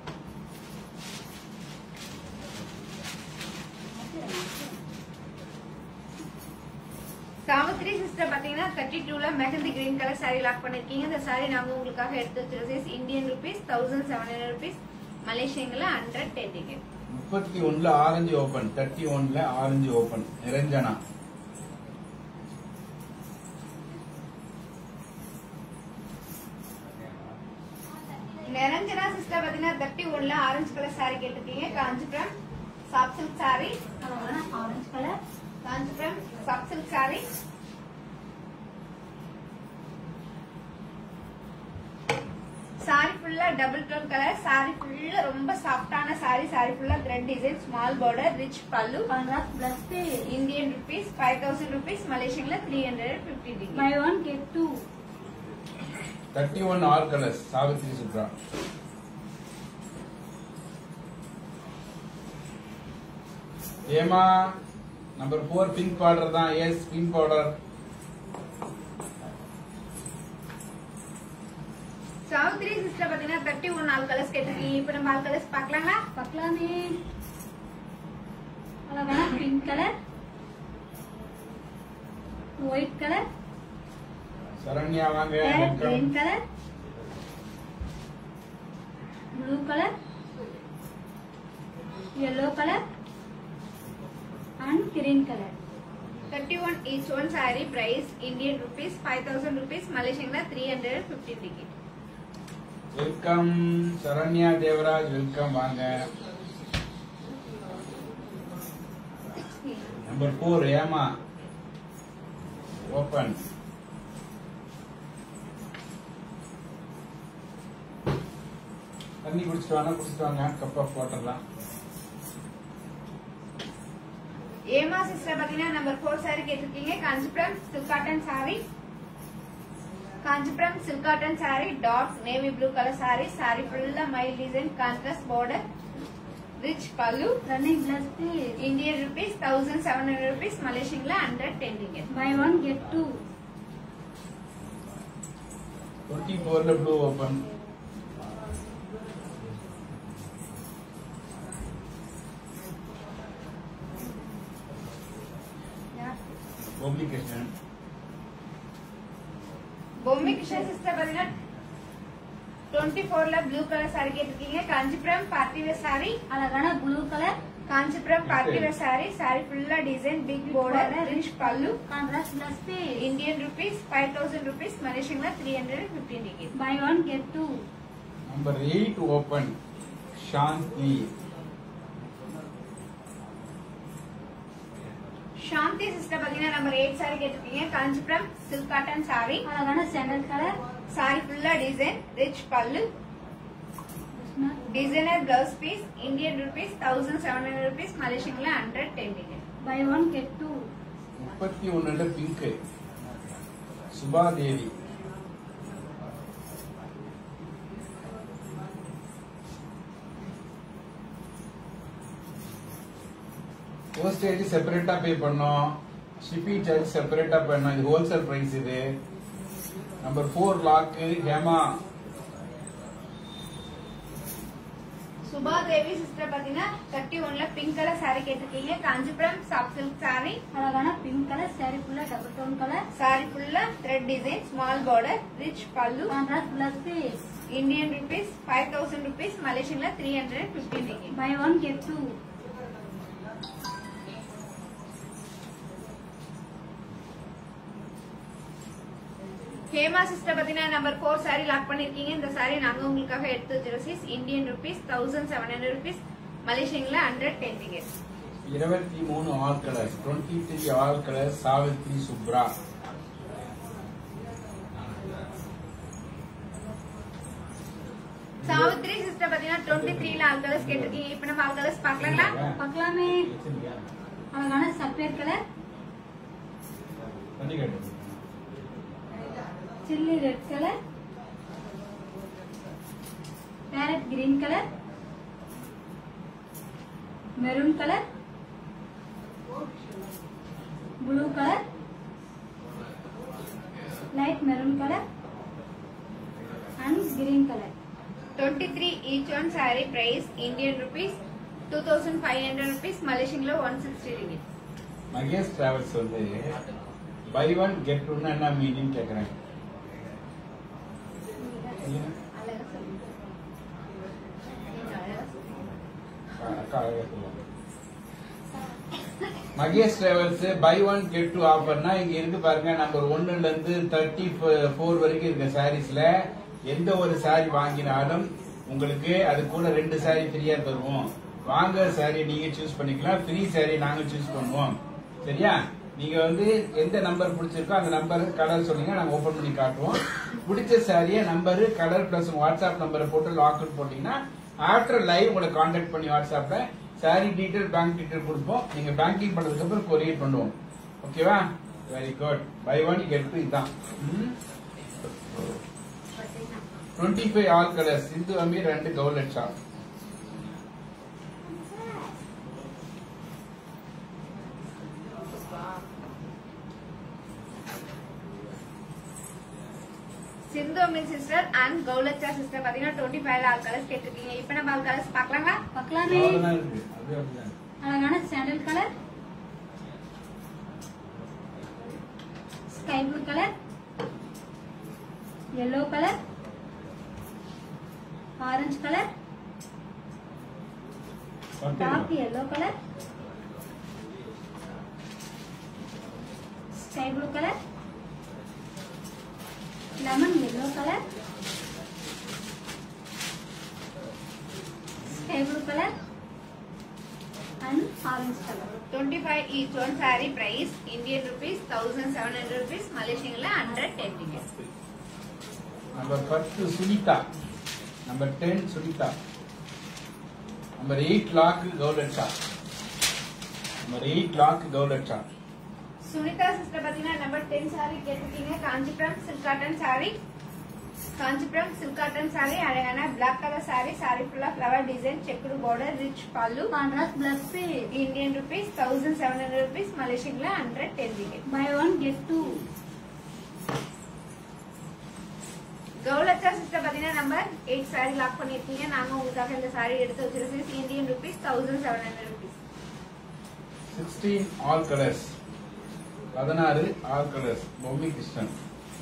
Savithri sister பாத்தீங்கன்னா thirty டூல mehendi green colour saree lock பண்ணிருக்கீங்க இந்த saree நாங்க உங்களுக்காக எடுத்து வச்சிருக்கோம் Indian rupees thousand seven hundred rupees மலேசியன்ல ஹண்ட்ரட் டென் டிக்கெட் முப்பத்தி ஒண்ணுல ஆரஞ்சு ஓபன் தேர்ட்டி ஒன்ல ஆரஞ்சு ஓபன் நிரஞ்சனா நிரஞ்சனா சிஸ்டர் பாத்தீங்கன்னா தேர்ட்டி ஒன்ல ஆரஞ்சு கலர் saree கேட்டிருக்கீங்க காஞ்சிபுரம் சாப் சில்க் saree அழகான orange colour Kanchipuram soft silk saree saree ஃபுல்லா டபுள் டோன் கலர் சாரி ஃபுல்லா ரொம்ப சாஃப்டான சாரி சாரி ஃபுல்லா thread design small border rich pallu contrast plus பே Indian rupees five thousand rupees மலேசியன்ல three hundred fifty degree buy one get two thirty one all colours Savitri Subra ஏமா number four pink border தான் yes pink border Savithri sister பாத்தீங்கன்னா thirty one all colours கேட்டிருக்கீங்க இப்ப நம்ம all colours பார்க்கலாங்களா பார்க்கலாமே அழகான pink colour white colour Saranya வாங்க parrot welcome. Green colour blue colour yellow colour and green colour 31 each one saree price Indian rupees 5000 rupees Malaysian la 350 ringgit welcome Saranya Devaraj welcome வாங்க number four ஏமா open தண்ணி குடிச்சிட்டு வாங்க குடிச்சிட்டு வாங்க கப்பா போட்டுடலாம் ஏமா சிஸ்டர் பாத்தீங்கன்னா நம்பர் ஃபோர் saree கேட்டிருக்கீங்க Kanchipuram silk cotton saree Kanchipuram silk cotton saree dark navy blue colour saree saree ஃபுல்லா mile design contrast border rich pallu running plus Indian rupees thousand seven hundred rupees மலேசியன்ல hundred ten ringgit buy one get two twenty ஃபோர்ல blue open Gopi Krishnan Bommi Krishnan sister பாத்தீங்கன்னா twenty ஃபோர்ல blue colour saree கேட்டிருக்கீங்க Kanchipuram party wear saree அழகான blue colour Kanchipuram party wear saree saree ஃபுல்லா design big border rich pallu contrast plus Indian rupees five thousand rupees மலேசியன்ல three hundred fifteen ringgit buy one get two number eight open Shanthi Shanthi sister பாத்தீங்கன்னா number eight saree கேட்டிருக்கீங்க Kanchipuram silk cotton saree அழகான sandal colour saree ஃபுல்லா design rich pallu designer blouse piece Indian rupees thousand seven hundred rupees மலேசியன்ல hundred ten ringgit buy one get two முப்பத்தி ஒண்ணுல pink Subhadevi postage செப்பரேட்டா pay பண்ணோம் shipping charge செப்பரேட்டா பண்ணோம் இது ஹோல்சேல் பிரைஸ் இது number four lock Hema Subha Devi sister பாத்தீங்கன்னா தேர்ட்டி ஒன்ல பிங்க் கலர் saree கேட்டிருக்கீங்க காஞ்சிபுரம் சாஃப்ட் சில்க் saree அழகான பிங்க் கலர் சாரி ஃபுல்லா டபுள் டோன் கலர் saree ஃபுல்லா thread design small border rich pallu contrast plus Indian rupees five thousand rupees மலேசியன்ல three hundred fifteen ringgit buy one get two Hema sister பாத்தீங்கன்னா number four saree lock பண்ணிருக்கீங்க இந்த saree நாங்க உங்களுக்காக எடுத்து வச்சிருக்கோம் Indian rupees thousand seven hundred rupees மலேசியன்ல hundred ten ringgit இருபத்தி மூணு all colour twenty three all colour Savitri சுப்ரா Savitri sister பாத்தீங்கன்னா டுவெண்ட்டி த்ரீல ஆல் கலர்ஸ் கேட்டிருக்கீங்க இப்ப நம்ம ஆல் கலர்ஸ் பாக்கலாங்களா பார்க்கலாமே அழகான சப்பேர் கலர் தண்ணி கேட்டு chilli red colour parrot green colour maroon colour blue colour light maroon colour and green colour twenty three each one saree price Indian rupees two thousand five hundred rupees மலேசியன்ல one sixty ringgit Mahesh travels வந்து buy one get ஒன்னு என்ன meaning கேக்குறேன் அழகா சொல்லுங்க நீங்க அழகா சொல்லுங்க. அக்கா அழகா சொல்லுவாங்க. Mahesh travels buy one get two ஆஃபர்னா இங்க இருக்கு பாருங்க நம்பர் ஒன்னுல இருந்து தேர்ட்டி ஃபோர் வரைக்கும் இருக்க சாரீஸ்ல எந்த ஒரு சாரி வாங்கினாலும் உங்களுக்கு அது கூட ரெண்டு சாரி ஃப்ரீயா தருவோம் வாங்க சாரி நீங்க சூஸ் பண்ணிக்கலாம் ஃப்ரீ சாரி நாங்க சூஸ் பண்ணுவோம் சரியா நீங்க வந்து எந்த நம்பர் பிடிச்சிருக்கோ அந்த நம்பர் கலர் சொன்னீங்க நாங்க ஓபன் பண்ணி காட்டுவோம் பிடிச்ச சாரிய நம்பர் கலர் பிளஸ் வாட்ஸ்அப் நம்பரை போட்டு லாக் போட்டீங்கன்னா ஆஃப்டர் லைவ் உங்களை கான்டாக்ட் பண்ணி வாட்ஸ்அப்ல சாரி டீடைல் பேங்க் டீடைல் கொடுப்போம் நீங்க பேங்கிங் பண்ணதுக்கு அப்புறம் கொரியர் பண்ணுவோம் ஓகேவா very good buy one get two இதுதான் twenty five all colours Sindhu Ameer ரெண்டு கவுலட் shop Sindhu Amin sister and கௌலச்சா sister பாத்தீங்கன்னா டுவெண்ட்டி ஃபைவ் ஆல் கலர்ஸ் கேட்டிருக்கீங்க இப்ப நம்ம ஆல் கலர்ஸ் பாக்கலாங்களா பார்க்கலாமே அவ்வளவுதான் இருக்கு அது அப்படிதான் அழகான sandal colour sky blue colour yellow colour orange கலர் dark yellow colour sky blue colour lemon yellow colour sky blue colour and ஆரஞ்சு colour 25 each one saree price Indian rupees 1700 rupees Malaysian la 110 ringgit number பத்து Sunitha number ten Sunitha number eight lock Kowlatcha number eight lock Kowlatcha Sunitha sister பாத்தீங்கன்னா number 10 saree கேட்டிருக்கீங்க Kanchipuram silk cotton saree Kanchipuram silk cotton saree அழகான black color saree saree full of flower design checked border rich pallu contrast plus Indian rupees 1700 rupees Malaysian la 110 ringgit buy one get two Kowlacha sister பாத்தீங்கன்னா number eight saree lock பண்ணிருக்கீங்க நாங்க உங்களுக்காக இந்த saree எடுத்து வச்சிருக்கோம் Indian rupees thousand seven hundred rupees sixteen all colours பதினாறு all colours Bommi Krishnan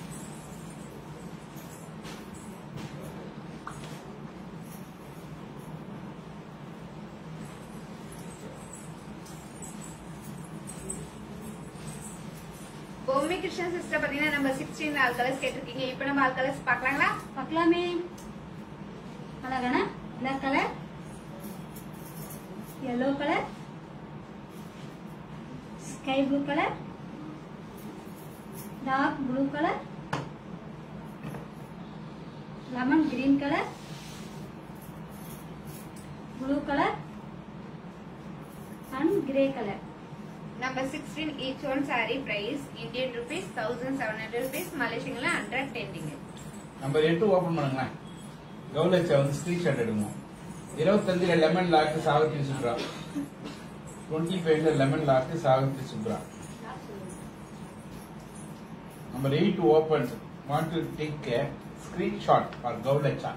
Bommi Krishnan sister பாத்தீங்கன்னா நம்ம சிக்ஸ்டீன் ஆல் கலர்ஸ் கேட்டிருக்கீங்க இப்போ நம்ம ஆல் கலர்ஸ் பார்க்கலாங்களா பார்க்கலாமே அழகான black colour yellow colour sky blue colour dark blue colour lemon green colour blue colour and grey colour Number 16 each one saree price Indian rupees 1700 rupees Malaysian la 110 ringgit. Number எட்டு open பண்ணுங்களேன் கௌலட்சா வந்து screenshot எடுங்க இருபத்தஞ்சுல lemon lock Savitri சுப்ரா twenty ஃபைவ்ல lemon lock Savitri Supra number eight open want to take a screenshot for Kowlatcha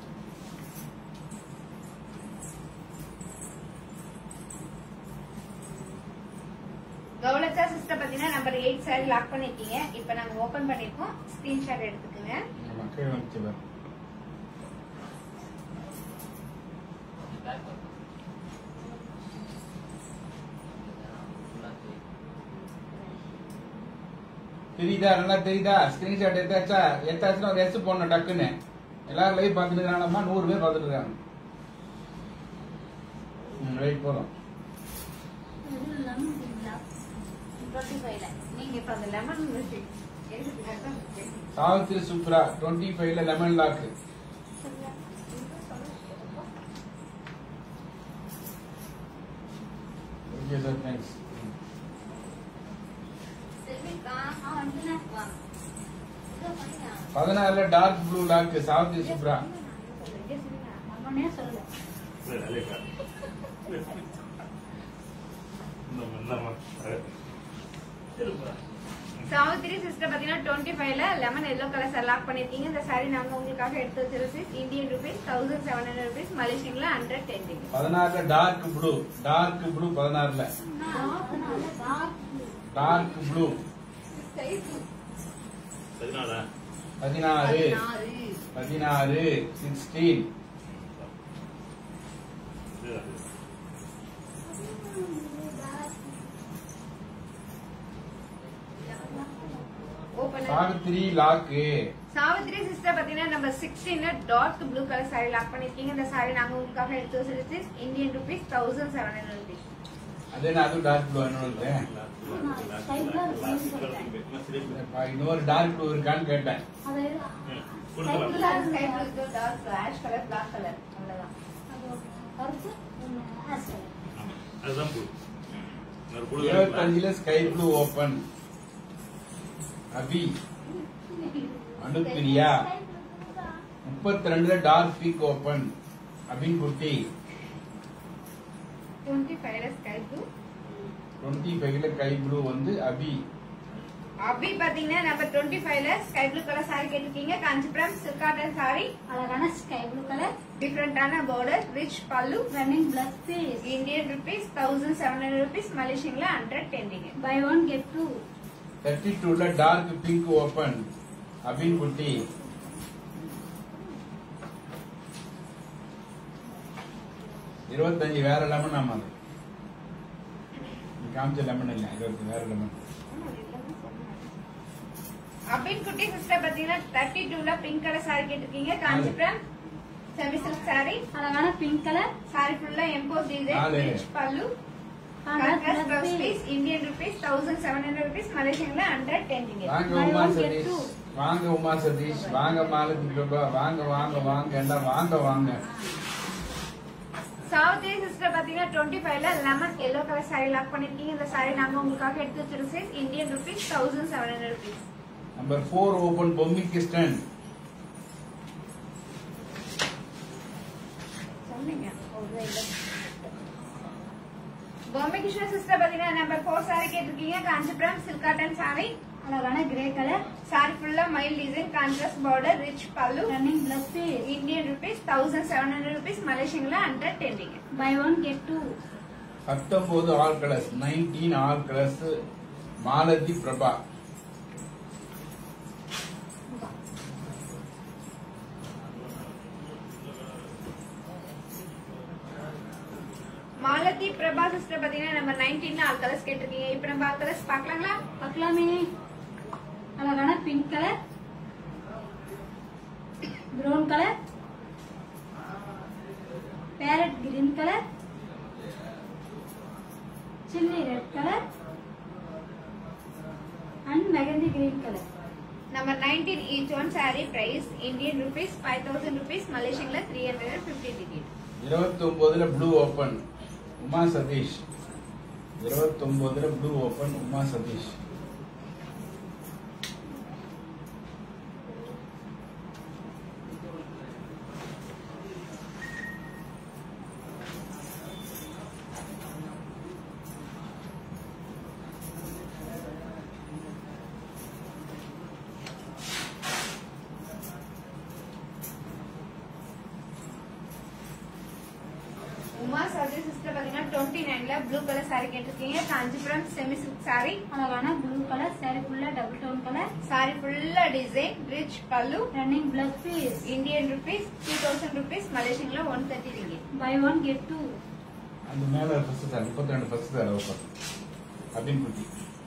Kowlacha sister பாத்தீங்கன்னா number eight saree lock பண்ணிருக்கீங்க இப்போ நாங்க ஓபன் பண்ணிருக்கோம் ஸ்கிரீன்ஷாட் எடுத்துக்கோங்க மக்கள் வந்துச்சு பாரு. பேக் பண்ணு. ஃபுல்லா தெரியும். தெரியுதா நல்லா தெரியுதா ஸ்கிரீன்ஷாட் எடுத்தாச்சா எடுத்தாச்சுன்னா ஒரு எஸ் போடணும் டக்குன்னு எல்லாரும் லைவ் பார்த்துட்டு இருக்காங்கம்மா நூறு பேர் பார்த்துட்டு இருக்காங்க ம் ரைட் போதும் லெமன் கிரீன் 25 ல நீங்க இப்போ அந்த லெமன் சாவித்ரி சுப்ரா டுவெண்ட்டி ஃபைவ்ல lemon lock okay sir thanks ஆ வந்துட்டேன் வா இதோ பண்ணியா பதினாறுல dark blue lock Savitri Supra அவனே சொல்லல சரி, அலேக்கா. இந்தாம்மா, இந்தாம்மா. அது. இருப்பா. சாவித்திரி சிஸ்டர் பாத்தீங்கன்னா டுவெண்ட்டி ஃபைவ்ல lemon yellow colour sir lock பண்ணிருக்கீங்க இந்த saree நாங்க உங்களுக்காக எடுத்து வச்சிருக்கோம் Indian rupees thousand seven hundred rupees மலேசியன்ல ஹண்ட்ரட் டென் ringgit. பதினாறுல டார்க் ப்ளூ டார்க் ப்ளூ பதினாறுல டார்க் ப்ளூ பதினாலா? பதினாறு பதினாறு சிக்ஸ்டீன் இது அது. Open it. Savithri lock Savithri sister பாத்தீங்கன்னா நம்ம சிக்ஸ்டீன்ல dark blue colour saree lock பண்ணிருக்கீங்க இந்த saree நாங்க உங்களுக்காக எடுத்து வச்சிருக்கோம் Indian rupees thousand seven hundred rupees அது என்ன அதுவும் டார்க் ப்ளூ என்னோட sky blue green சொல்லிட்டேன். இன்னொரு டார்க் ப்ளூ இருக்கான்னு கேட்டேன் அது ம், கொடுக்கலாம். Sky blue dark ash colour black colour அவ்வளவுதான் அது கருப்பு ஒண்ணு ash color. ஆமா, அதுதான் புழு. இன்னொரு புழு இருக்குல்ல? இருபத்தஞ்சுல sky blue open Abhi Anupriya முப்பத்தி ரெண்டுல டார்க் பீக் ஓபன் அபின் குட்டி டுவெண்ட்டி ஃபைவ்ல ஸ்கை ப்ளூ டுவெண்ட்டி ஃபைவ்ல கை ப்ளூ வந்து அபி அப்படி பாத்தீங்கன்னா நம்பர் டுவெண்ட்டி ஃபைவ்ல ஸ்கை ப்ளூ கலர் சாரி கேட்டிருக்கீங்க காஞ்சிபுரம் சில்க் காட்டன் சாரி அழகான ஸ்கை ப்ளூ கலர் டிஃப்ரெண்டான border rich pallu running plus piece Indian rupees thousand seven hundred rupees மலேசியன்ல hundred டென்டிங்க buy one get two thirty டூல டார்க் பிங்க் ஓபன் அபின் குட்டி இருபத்தஞ்சு வேற லெமன் ஆமா அது நீ காமிச்ச லெமன் இல்ல இருபத்தி வேற லெமன் அபின் குட்டி சிஸ்டர் பாத்தீங்கன்னா தேர்ட்டி டூல பிங்க் கலர் சாரி கேட்டிருக்கீங்க காஞ்சிபுரம் செமி சில்க் சாரி அழகான பிங்க் கலர் சாரி ஃபுல்லா எம்போஸ் டிசைன் நாலு. Rich pallu contrast contrast plus blouse piece piece Indian rupees thousand seven hundred rupees மலேசியன்ல ஹண்ட்ரட் டென்டிங்க வாங்க Buy Uma one, get Satish two. வாங்க உமா சதீஷ் வாங்க மாலதி பிரபா வாங்க வாங்க வாங்க எல்லாம் வாங்க வாங்க சாவித்ரி சிஸ்டர் பாத்தீங்கன்னா டுவெண்ட்டி ஃபைவ்ல lemon yellow colour sorry lock பண்ணிருக்கீங்க இந்த சாரி நாங்க உங்களுக்காக எடுத்து வச்சிருக்கோம் sis Indian rupees thousand seven hundred rupees number four open Bommi Krishnan சொன்னீங்க பொம்மை கிருஷ்ண சிஸ்டர் பாத்தீங்கன்னா நம்பர் ஃபோர் சாரி கேட்டிருக்கீங்க காஞ்சிபுரம் சில்க் காட்டன் சாரி அழகான கிரே கலர் சாரி ஃபுல்லா mile design contrast border rich pallu running plus piece Indian rupees thousand seven hundred rupees மலேசியன்ல hundred டென்டிங்க buy one get two பத்தொன்பது all colours nineteen all colours Malathi Prabha Malathi Prabha sister பாத்தீங்கன்னா number nineteen all colours கேட்டிருக்கீங்க இப்ப நம்ம all colours பாக்கலாங்களா பார்க்கலாமே அழகான pink colour brown colour parrot green colour chilli red colour and mehndi green colour number nineteen each one sorry price Indian rupees five thousand rupees மலேசியன்ல three hundred fifty ticket இருபத்தி ஒன்பதுல blue open Uma Sathish இருபத்தி ஒன்பதுல blue open Uma Sathish Uma sorry sister பாத்தீங்கன்னா twenty நைன்ல blue colour sorry கேட்டிருக்கீங்க Kanchipuram semi silk sari அழகான blue colour sorry ஃபுல்லா டபுள் டோன் கலர் சாரி ஃபுல்லா design rich pallu running plus piece Indian rupees two thousand rupees மலேசியன்ல one thirty ticket buy one get two அந்த மேல first sir முப்பத்தி ரெண்டு first sir open அப்படின்னு குட்டி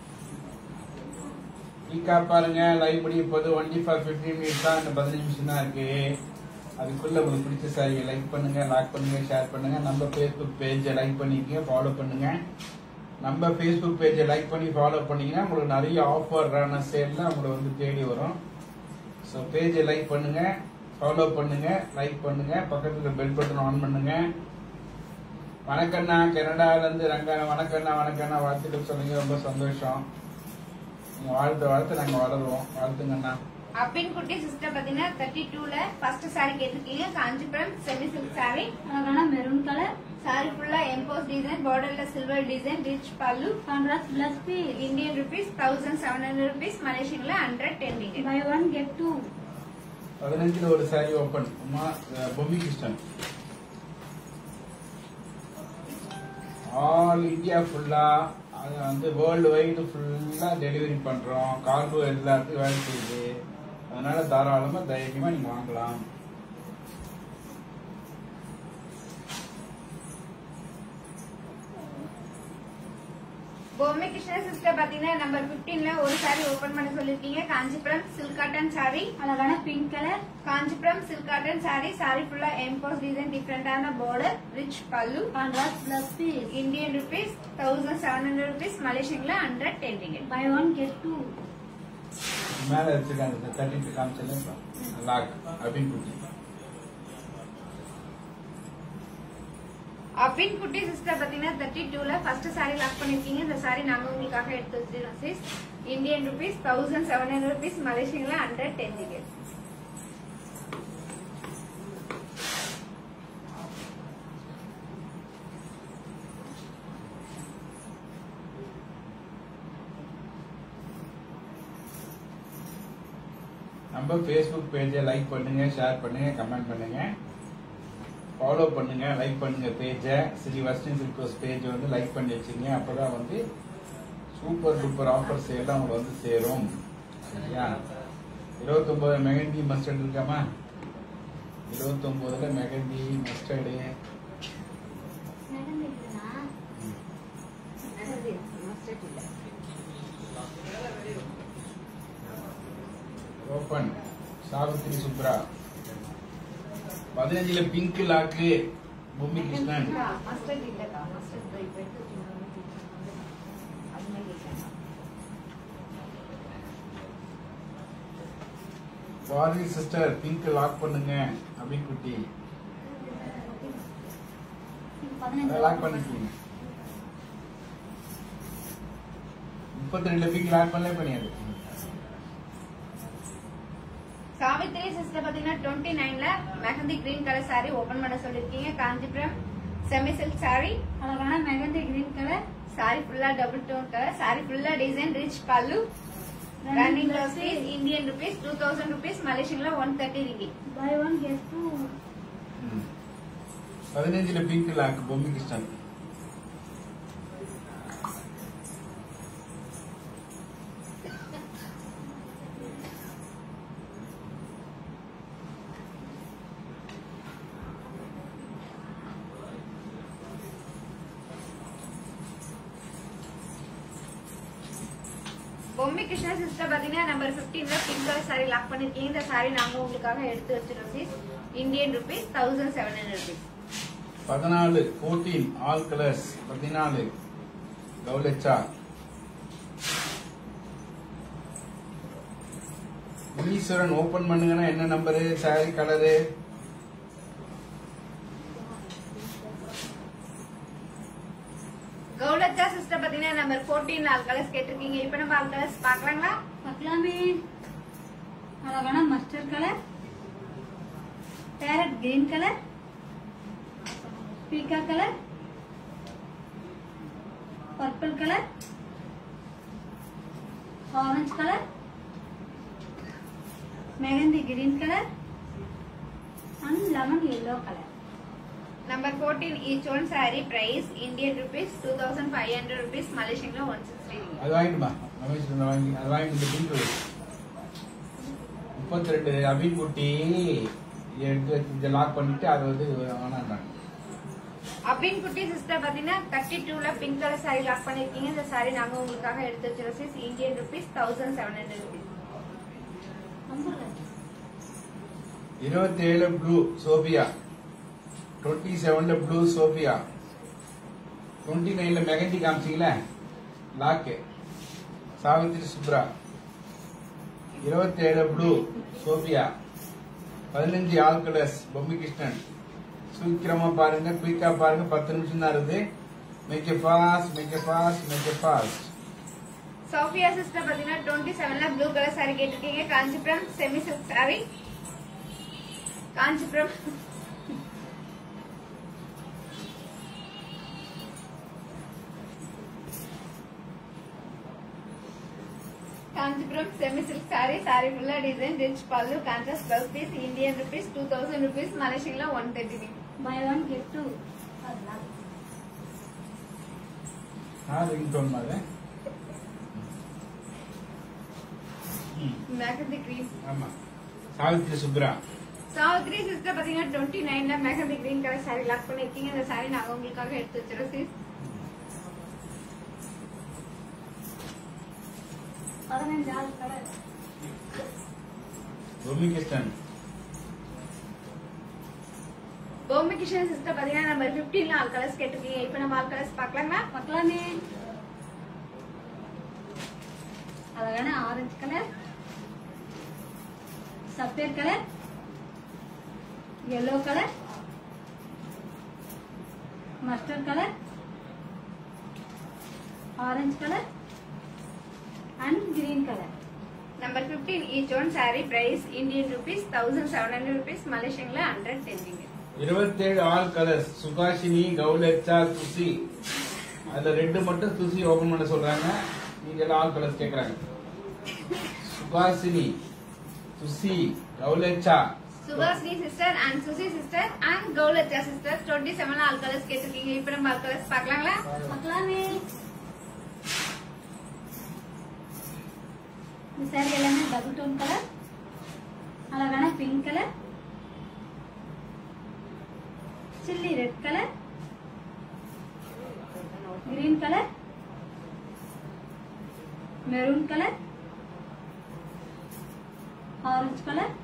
டீக்கா பாருங்க லைவ் முடிய போது ஒன்லி ஃபார் ஃபிஃப்டீன் மினிட்ஸ் தான் இந்த பதினஞ்சு நிமிஷம் தான் இருக்கு அதுக்குள்ள உங்களுக்கு பிடிச்ச சாரியை லைக் பண்ணுங்க லாக் பண்ணுங்க ஷேர் பண்ணுங்க நம்ம ஃபேஸ்புக் பேஜை லைக் பண்ணிக்கங்க ஃபாலோ பண்ணுங்க நம்ம ஃபேஸ்புக் பேஜை லைக் பண்ணி ஃபாலோ பண்ணீங்கன்னா உங்களுக்கு நிறைய ஆஃபரான சேல்லாம் உங்களை வந்து தேடி வரும் ஸோ பேஜை லைக் பண்ணுங்க ஃபாலோ பண்ணுங்க லைக் பண்ணுங்க பக்கத்துல பெல் பட்டன் ஆன் பண்ணுங்க வணக்கண்ணா கனடால இருந்து ரங்கண்ணா வணக்கண்ணா வணக்கண்ணா வாழ்த்துக்கள் சொன்னீங்க ரொம்ப சந்தோஷம் நீங்க வாழ்த்த வாழ்த்து நாங்க வளருவோம் வாழ்த்துங்கண்ணா அப்பின் குட்டி சிஸ்டர் பாத்தீங்கன்னா தேர்ட்டி டூல ஃபர்ஸ்ட் சாரி கேட்டிருக்கீங்க காஞ்சிபுரம் செமி சில்க் சாரி அழகான மெரூன் கலர் சாரி ஃபுல்லா எம்போஸ் டிசைன் பார்டர்ல silver design rich pallu contrast plus piece Indian rupees thousand seven hundred rupees மலேசியன்ல hundred ten ticket buy one get two பதினஞ்சுல ஒரு சாரி ஓபன் உமா அஹ், பொம்மி கிருஷ்ணன் ஆல் இந்தியா ஃபுல்லா அது வந்து வேர்ல்டு வைடு ஃபுல்லா டெலிவரி பண்றோம் கார்கோ எல்லாத்துக்கும் வேலை செய்யுது அதனால தாராளமா தைரியமா நீங்க வாங்கலாம் பொம்மை கிருஷ்ண சிஸ்டர் பாத்தீங்கன்னா நம்பர் 15ல ஒரு சாரி ஓபன் பண்ண சொல்லிருக்கீங்க காஞ்சிபுரம் சில்க் காட்டன் சாரி அழகான pink colour Kanchipuram silk cotton sorry sorry ஃபுல்லா எம்போஸ் டிசைன் டிஃப்ரெண்டான border rich pallu contrast plus piece Indian rupees thousand seven hundred rupees மலேசியன்ல hundred ten ticket buy one get two மேல வச்சிருக்காங்க தட்டிட்டு காமிச்சல லாக் அப்படின்னு குட்டி அப்பின் குட்டி சிஸ்டர் பாத்தீங்கன்னா தேர்ட்டி டூல ஃபர்ஸ்ட் சாரி லாக் பண்ணிருக்கீங்க இந்த சாரி நாங்க உங்களுக்காக எடுத்து வச்சிருக்கோம் sis Indian rupees thousand seven hundred rupees மலேசியன்ல ஹண்ட்ரட் டென் டிக்கெட் நம்ம ஃபேஸ்புக் பேஜை லைக் பண்ணுங்க ஷேர் பண்ணுங்க கமெண்ட் பண்ணுங்க ஃபாலோ பண்ணுங்க லைக் பண்ணுங்க பேஜை ஸ்ரீ வஸ்டின் சில்கோஸ் பேஜை வந்து லைக் பண்ணி வச்சுங்க அப்பதான் வந்து சூப்பர் சூப்பர் ஆஃபர்ஸ் எல்லாம் உங்களுக்கு வந்து சேரும் சரியா இருபத்தொன்பது மெகந்தி மஸ்டர்ட் இருக்காமா இருபத்தொன்பதுல மெகந்தி மஸ்டர்டு நடந்துருக்குண்ணா மஸ்டர்ட் இல்ல ஓபன் சாவித்ரி சுப்ரா பதினஞ்சுல pink lock Bhoomi Krishnan mustard இல்லக்கா மஸ்டர்ட் ட்ரை பண்ணி அதுமே கேட்கலாம் பாரதி சிஸ்டர் பிங்க் லாக் பண்ணுங்க அப்படின்னு குட்டி பதினஞ்சு லாக் பண்ணிக்கோங்க முப்பத்தி ரெண்டுல பிங்க் லாக் பண்ணலே பண்ணியாது சாவித்ரி சிஸ்டர் பாத்தீங்கன்னா டுவெண்ட்டி நைன்ல mehndi green colour saree open பண்ண சொல்லிருக்கீங்க காஞ்சிபுரம் செமி சில்க் saree அழகான மெகந்தி கிரீன் கலர் saree ஃபுல்லா டபுள் டோன் கலர் saree ஃபுல்லா design rich pallu running blouse piece Indian rupees two thousand rupees மலேசியன்ல one thirty ringgit buy one get two பதினஞ்சுல pink lock Bommi Krishnan Bommi Krishna sister பாத்தீங்கன்னா number 15ல pink colour saree lock பண்ணிருக்கீங்க இந்த saree நாங்க உங்களுக்காக எடுத்து வச்சிருக்கோம் sis Indian rupees thousand seven hundred rupees பதினாலு ஃபோர்டீன் ஆல் கலர்ஸ் பதினாலு கவுலச்சா ஈஸ்வரன் ஓபன் பண்ணுங்கன்னா என்ன number sari colour Kowlacha sister பாத்தீங்கன்னா நம்பர் 14 நாலு கலர்ஸ் கேட்டிருக்கீங்க இப்போ நம்ம ஆல் கலர்ஸ் பாக்கலாங்களா பார்க்கலாமே அழகான mustard colour parrot green colour பீக்கா colour purple colour orange colour mehndi green colour and lemon yellow colour number 14 each one saree price Indian rupees two thousand five hundred rupees மலேசியன்ல one sixty அது வாங்கிடுமா ரமேஷ் சொன்ன வாங்கி அது வாங்கிட்டு இந்த பிங்க் முப்பத்தி ரெண்டு அபின் குட்டி எடுத்து வச்சு இதை லாக் பண்ணிட்டு அதை வந்து வேணான்றாங்க அபின் குட்டி சிஸ்டர் பாத்தீங்கன்னா தேர்ட்டி டூல பிங்க் கலர் saree லாக் பண்ணிருக்கீங்க இந்த saree நாங்க உங்களுக்காக எடுத்து வச்சிருக்கோம் sis Indian rupees thousand seven hundred rupees number இருபத்தி ஏழு ப்ளூ சோபியா டுவெண்ட்டி செவன்ல ப்ளூ சோபியா டுவெண்ட்டி நைன்ல மெகந்தி காமிச்சிங்களே லாக்கு சாவித்ரி சுப்ரா இருபத்தி ஏழு ப்ளூ சோபியா பதினஞ்சு ஆல் கலர்ஸ் பொம்மி கிருஷ்ணன் சீக்கிரமா பாருங்க குயிக்கா பாருங்க பத்து நிமிஷம் தான் இருக்குது make fast make fast make fast Sophia sister பாத்தீங்கன்னா டுவெண்ட்டி செவன்ல ப்ளூ கலர் saree கேட்டிருக்கீங்க Kanchipuram semi silk saree Kanchipuram Kanchipuram semi silk saree saree ஃபுல்லா design rich pallu contrast plus piece Indian rupees two thousand rupees மலேசியன்ல one thirty buy one get two அதுதான் யார் ring tone மாதிரி ம், mehndi green ஆமா சாவித்ரி சுப்ரா சாவித்ரி சிஸ்டர் பாத்தீங்கன்னா டுவெண்ட்டி நைன்ல mehndi green colour saree lock பண்ணிருக்கீங்க இந்த saree நாங்க உங்களுக்காக எடுத்து வச்சிருக்கோம் sis பதினஞ்சு ஆள் கலர் பொம்மி கிருஷ்ணன் பொம்மை கிஷன் சிஸ்டர் பாத்தீங்கன்னா நம்ம 15 ஆல் கலர்ஸ் கேட்டிருக்கீங்க இப்போ நம்ம ஆல் கலர்ஸ் பார்க்கலாங்களா பார்க்கலாமே அழகான orange colour sapphire colour yellow colour mustard colour orange colour and green colour number 15 each one saree price Indian rupees thousand seven hundred rupees மலேசியன்ல ஹண்ட்ரட் டென்னிங்க இருபத்தேழு ஆல் கலர்ஸ் சுகாஷினி கௌலச்சா துசி அதுல ரெண்டு மட்டும் துசி ஓபன் பண்ண சொல்றாங்க நீங்க எல்லாம் ஆல் கலர்ஸ் கேக்குறாங்க Suhasini Susi Kowlacha Subhashini sister and Susi sister and கௌலச்சா sister twenty seven all colours கேட்டிருக்கீங்க இப்ப நம்ம ஆல் கலர்ஸ் பார்க்கலாங்களா பார்க்கலாமே இந்த saree எல்லாமே டபுள் டோன் கலர் அழகான pink colour chilli red colour green colour maroon colour orange colour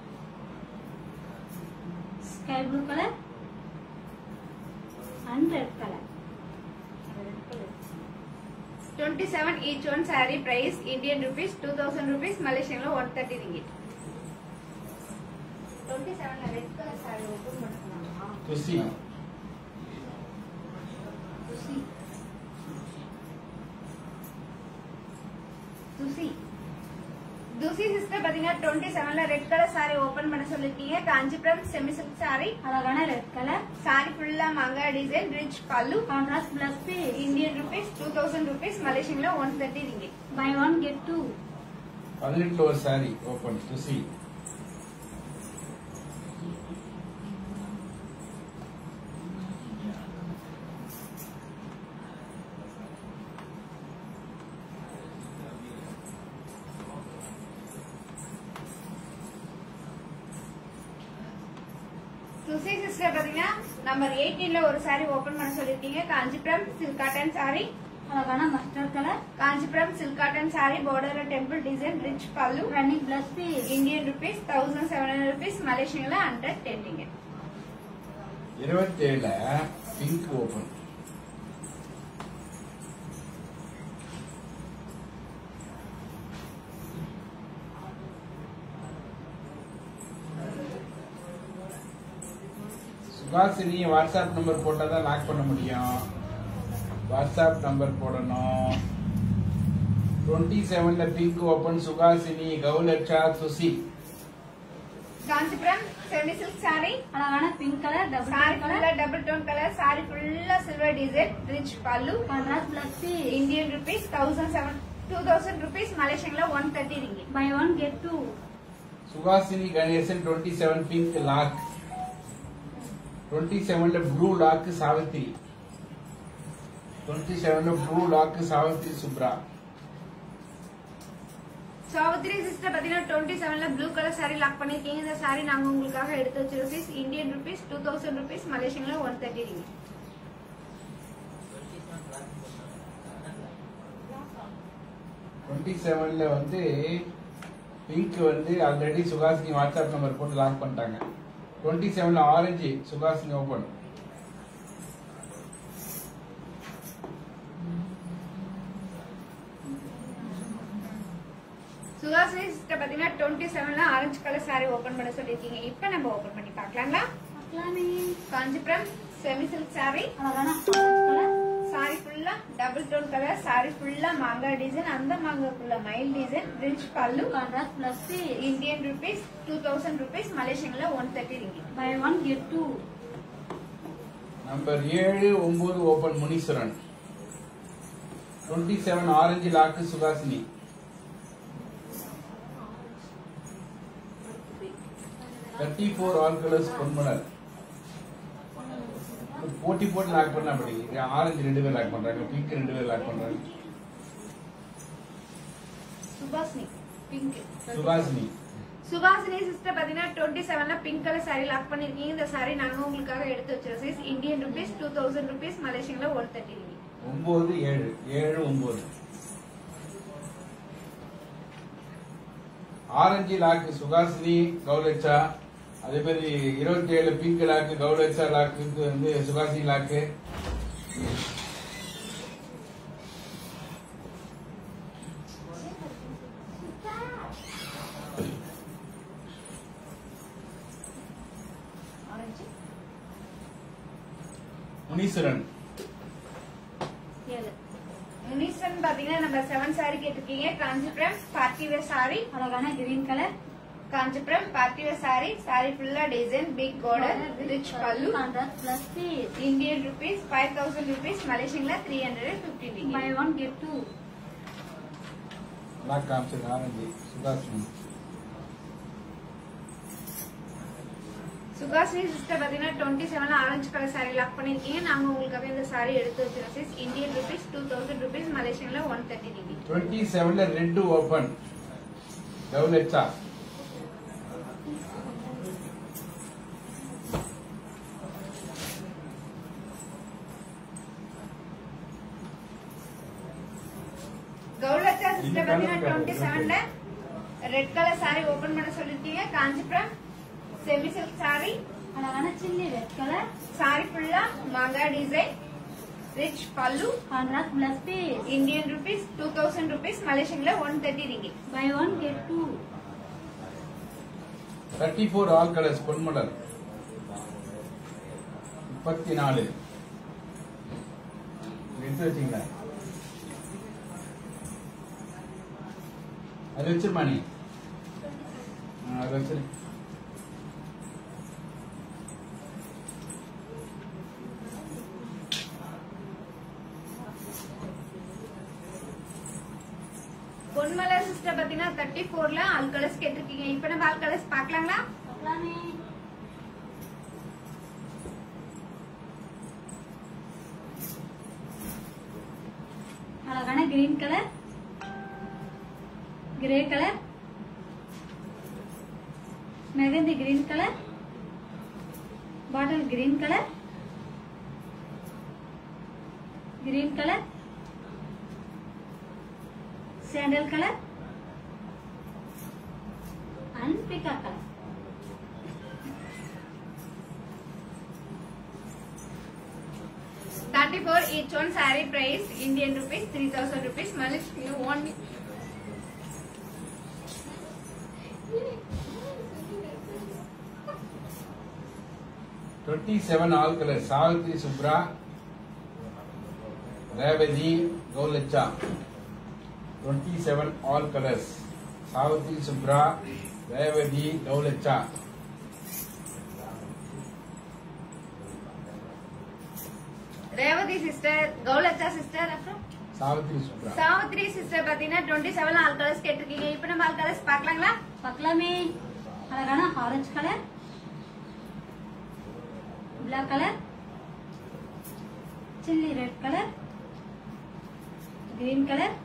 sky blue colour and red colour red colour twenty seven each one sorry price Indian rupees two thousand rupees மலேசியன்ல one thirty ringgit twenty செவன்ல red colour sari open பண்ணுறாங்களா சுசி சுசி துசி துசி sister பாத்தீங்கன்னா twenty செவன்ல red colour sari open பண்ண சொல்லிருக்கீங்க Kanchipuram semi silk sari அழகான ரெட் கலர் சாரி ஃபுல்லா மங்கா design rich pallu contrast plus பே Indian rupees two thousand rupees மலேசியன்ல one thirty ringgit buy one get two பதினெட்டுல ஒரு சாரி ஓபன் சுசி சுசி சிஸ்டர் பாத்தீங்கன்னா நம்பர் எயிட்டீன்ல ஒரு சாரி ஓபன் பண்ண சொல்லிருக்கீங்க காஞ்சிபுரம் சில்க் காட்டன் சாரி அழகான mustard colour Kanchipuram silk cotton sari border temple design rich pallu running plus பே Indian rupees thousand seven hundred rupees மலேசியன்ல ஹண்ட்ரட் டென் ரிங்கிட் இருபத்தேழுல pink open Suhasini WhatsApp number போட்டா தான் லாக் பண்ண முடியும் வாட்ஸ்அப் நம்பர் போடணும் டுவெண்ட்டி செவன்ல பிங்க் ஓபன் சுகாசினி கௌலட்சா சுசி காஞ்சிபுரம் செமி சில்க் சாரி அழகான pink colour double sari colour ஃபுல்லா டபுள் டோன் கலர் சாரி ஃபுல்லா silver design rich pallu contrast plus பே Indian rupees thousand seven two thousand rupees மலேசியன்ல one thirty ringgit buy one get two Suhasini Ganesan twenty seven pink lock twenty செவன்ல blue lock Savitri twenty செவன்ல blue lock Savitri சுப்ரா Savitri sister பாத்தீங்கன்னா twenty செவன்ல blue colour sorry lock பண்ணிருக்கீங்க இந்த சாரி நாங்க உங்களுக்காக எடுத்து வச்சிருக்கோம் Indian rupees two thousand rupees மலேசியன்ல ஒன் தேர்ட்டி ரிங்கிட் டுவெண்ட்டி செவன்ல வந்து பிங்க் வந்து ஆல்ரெடி சுகாசினி வாட்ஸ்அப் நம்பர் போட்டு லாக் பண்ணிட்டாங்க டுவெண்ட்டி செவன்ல orange Suhasini open Suhasini sister பாத்தீங்கன்னா டுவெண்ட்டி செவன்ல ஆரஞ்சு கலர் சாரி ஓபன் பண்ண சொல்லிருக்கீங்க இப்ப நம்ம ஓபன் பண்ணி பார்க்கலாங்களா பார்க்கலாமே காஞ்சிபுரம் செமி சில்க் சாரி அழகான ஆரஞ்சு கலர் சாரி ஃபுல்லா டபுள் டோன் கலர் சாரி ஃபுல்லா மாங்கா டிசைன் அந்த மாங்காக்குள்ள மயில் design rich pallu contrast plus பே Indian rupees two thousand rupees மலேசியன்ல one thirty ringgit buy one get two number ஏழு ஒன்பது open Muniswaran twenty seven orange lock Suhasini thirty four all colours Ponmalar போட்டி போட்டு லாக் பண்ண அப்படி ஆரஞ்சு ரெண்டு பேர் லாக் பண்றாங்க பிங்க் ரெண்டு பேர் லாக் பண்றாங்க சுபாஷினி பிங்க் சுகாசினி சுபாஷினி சிஸ்டர் பாத்தீங்கன்னா டுவெண்ட்டி செவன்ல பிங்க் கலர் சாரி லாக் பண்ணிருக்கீங்க இந்த சாரி நாங்க உங்களுக்காக எடுத்து வச்சிருக்கோம் Indian rupees two thousand rupees மலேசியன்ல ஒன் தேர்ட்டி ரிங்கிட் ஒன்பது ஏழு ஏழு ஒன்பது ஆரஞ்சு லாக்கு சுகாசினி கௌலட்சா அதே மாதிரி இருபத்தி ஏழு பிங்க் லாக்கு கௌலட்சா லாக்கு வந்து சுகாசினி லாக்கு ஆரஞ்சு முனீஸ்வரன் ஏழு முனீஸ்வரன் பாத்தீங்கன்னா நம்ம செவன் சாரி கேட்டிருக்கீங்க காஞ்சிபுரம் பார்ட்டி வேர் சாரி அழகான green colour Kanchipuram party wear sari sorry ஃபுல்லா design big border rich pallu contrast plus பே Indian rupees five thousand rupees மலேசியன்ல three hundred fifty buy one get two lock காமிச்சது orange Suhasini Suhasini sister பாத்தீங்கன்னா twenty செவன்ல ஆரஞ்சு கலர் சாரி லாக் பண்ணிருக்கீங்க நாங்க உங்களுக்காக இந்த sorry எடுத்து வச்சிருக்கோம் sis Indian rupees two thousand rupees மலேசியன்ல ஒன் தேர்ட்டி டிகிரி டுவெண்ட்டி செவன்ல ரெண்டு ஓபன் டவுலெட்ஸா கௌலச்சா இந்த சிஸ்டர் colour பாத்தீங்கன்னா டுவெண்ட்டி செவன்ல ரெட் கலர் சாரி ஓபன் பண்ண சொல்லிருக்கீங்க காஞ்சிபுரம் செமி சில்க் சாரி அழகான சில்லி ரெட் கலர் சாரி ஃபுல்லா மங்கா design rich pallu contrast plus piece Indian rupees two thousand rupees மலேசியன்ல one thirty ringgit buy one get two thirty four all colours Ponmalar முப்பத்தி நாலு எடுத்து வச்சீங்களா அது வச்சிருமா நீ ஆ, அது வச்சிரு பொன்மலர் சிஸ்டர் பாத்தீங்கன்னா தேர்ட்டி ஃபோர்ல ஆல் கலர்ஸ் கேட்டிருக்கீங்க இப்ப நம்ம ஆல் கலர்ஸ் பாக்கலாங்களா பார்க்கலாமே அழகான green colour grey colour mehndi green colour bottle green colour green colour sandal colour and பிகா colour thirty four each one saree price Indian rupees three thousand rupees Malaysian one twenty seven all colour Savitri Subra Revathi கௌலச்சா twenty seven all colours Savitri Subra Revathi கௌலச்சா Revathi sister கௌலச்சா sister அப்புறம் Savitri சுப்ரா Savitri sister பாத்தீங்கன்னா twenty seven all colours கேட்டிருக்கீங்க இப்ப நம்ம all colours பாக்கலாங்களா பார்க்கலாமே அழகான orange colour black colour chilli red colour green colour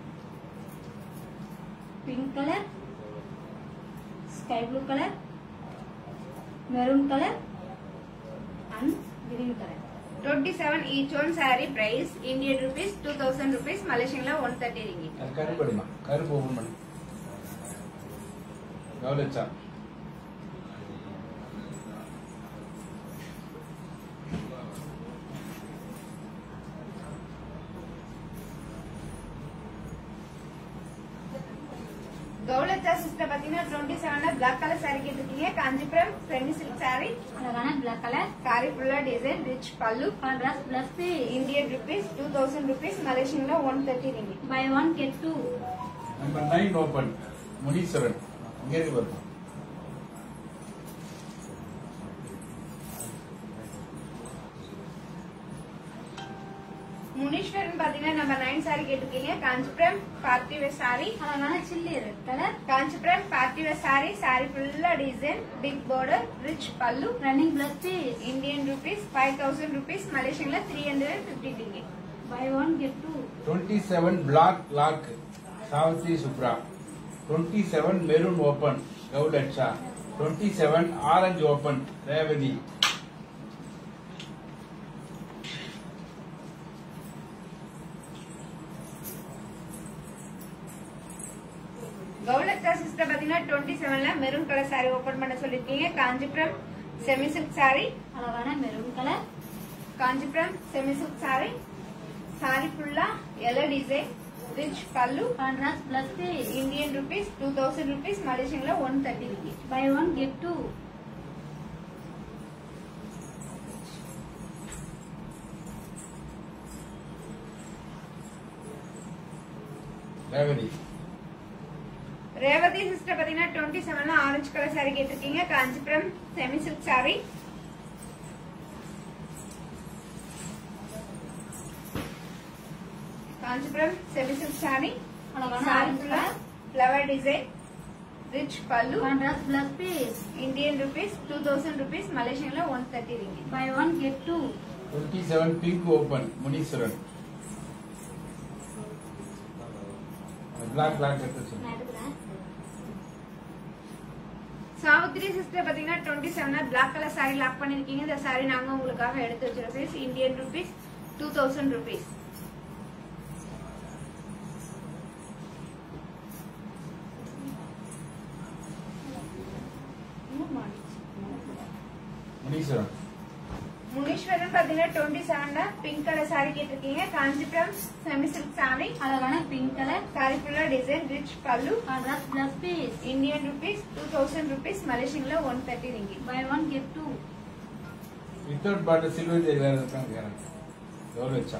pink colour sky blue colour maroon colour and green colour twenty seven each one saree price Indian rupees two thousand rupees மலேசியன்ல one thirty ringgit அது கருப்பு எடுமா கருப்பு open பண்ணு கௌலச்சா கௌலச்சா sister பாத்தீங்கன்னா twenty செவன்ல பிளாக் கலர் saree கேட்டிருக்கீங்க காஞ்சிபுரம் செமி சில்க் saree அழகான பிளாக் கலர் saree ஃபுல்லா design rich pallu contrast plus Indian rupees two thousand rupees மலேசியன்ல one thirty ringgit buy one get two number nine open Muniswaran இங்கே இருக்கு வரும் முனீஸ்வரன் பாத்தீங்கன்னா நம்ம நைன் saree கேட்டிருக்கீங்க காஞ்சிபுரம் பார்ட்டி வேர் saree அழகான chilli red colour Kanchipuram party wear saree saree ஃபுல்லா design big border rich pallu running plus piece Indian rupees five thousand rupees மலேசியன்ல three hundred fifty டிங்கி by one get two twenty seven black lock Savitri சுப்ரா twenty seven maroon open கௌலட்சா twenty seven orange open Revathi கௌலத்தா sister பாத்தீங்கன்னா twenty செவன்ல maroon colour saree open பண்ண சொல்லிருக்கீங்க Kanchipuram semi silk saree அழகான maroon colour Kanchipuram semi silk saree saree ஃபுல்லா yellow design rich pallu contrast plus piece Indian rupees two thousand rupees மலேசியன்ல one thirty rupee buy one get two Revathi Revathi sister பாத்தீங்கன்னா twenty செவன்ல orange colour saree கேட்டிருக்கீங்க Kanchipuram semi silk saree Kanchipuram semi silk saree அழகான saree orange ஃபுல்லா colour flower design rich pallu Contrast blouse piece. Indian rupees two thousand rupees மலேசியன்ல one thirty ringgit Buy one get two. Twenty seven pink open Muniswaran black black எடுத்து நான் சொல்லு எடுக்கிறேன். Savitri sister பாத்தீங்கன்னா twenty seven black colour sorry lock பண்ணிருக்கீங்க இந்த சாரி நாங்க உங்களுக்காக எடுத்து வச்சிருக்கோம் Indian rupees two thousand rupees Muniswaran Muneeswaran பாத்தீங்கன்னா டுவெண்ட்டி செவன்ல பிங்க் கலர் சாரி கேட்டிருக்கீங்க காஞ்சிபுரம் செமி சில்க் சாரி அழகான பிங்க் கலர் சாரி ஃபுல்லா design rich pallu contrast plus piece Indian rupees two thousand rupees மலேசியன்ல one thirty ringgit buy one get two without பாட்டு silver ஜெய் வேற இருக்காங்க கேரண்ட் எவ்வளோ வச்சா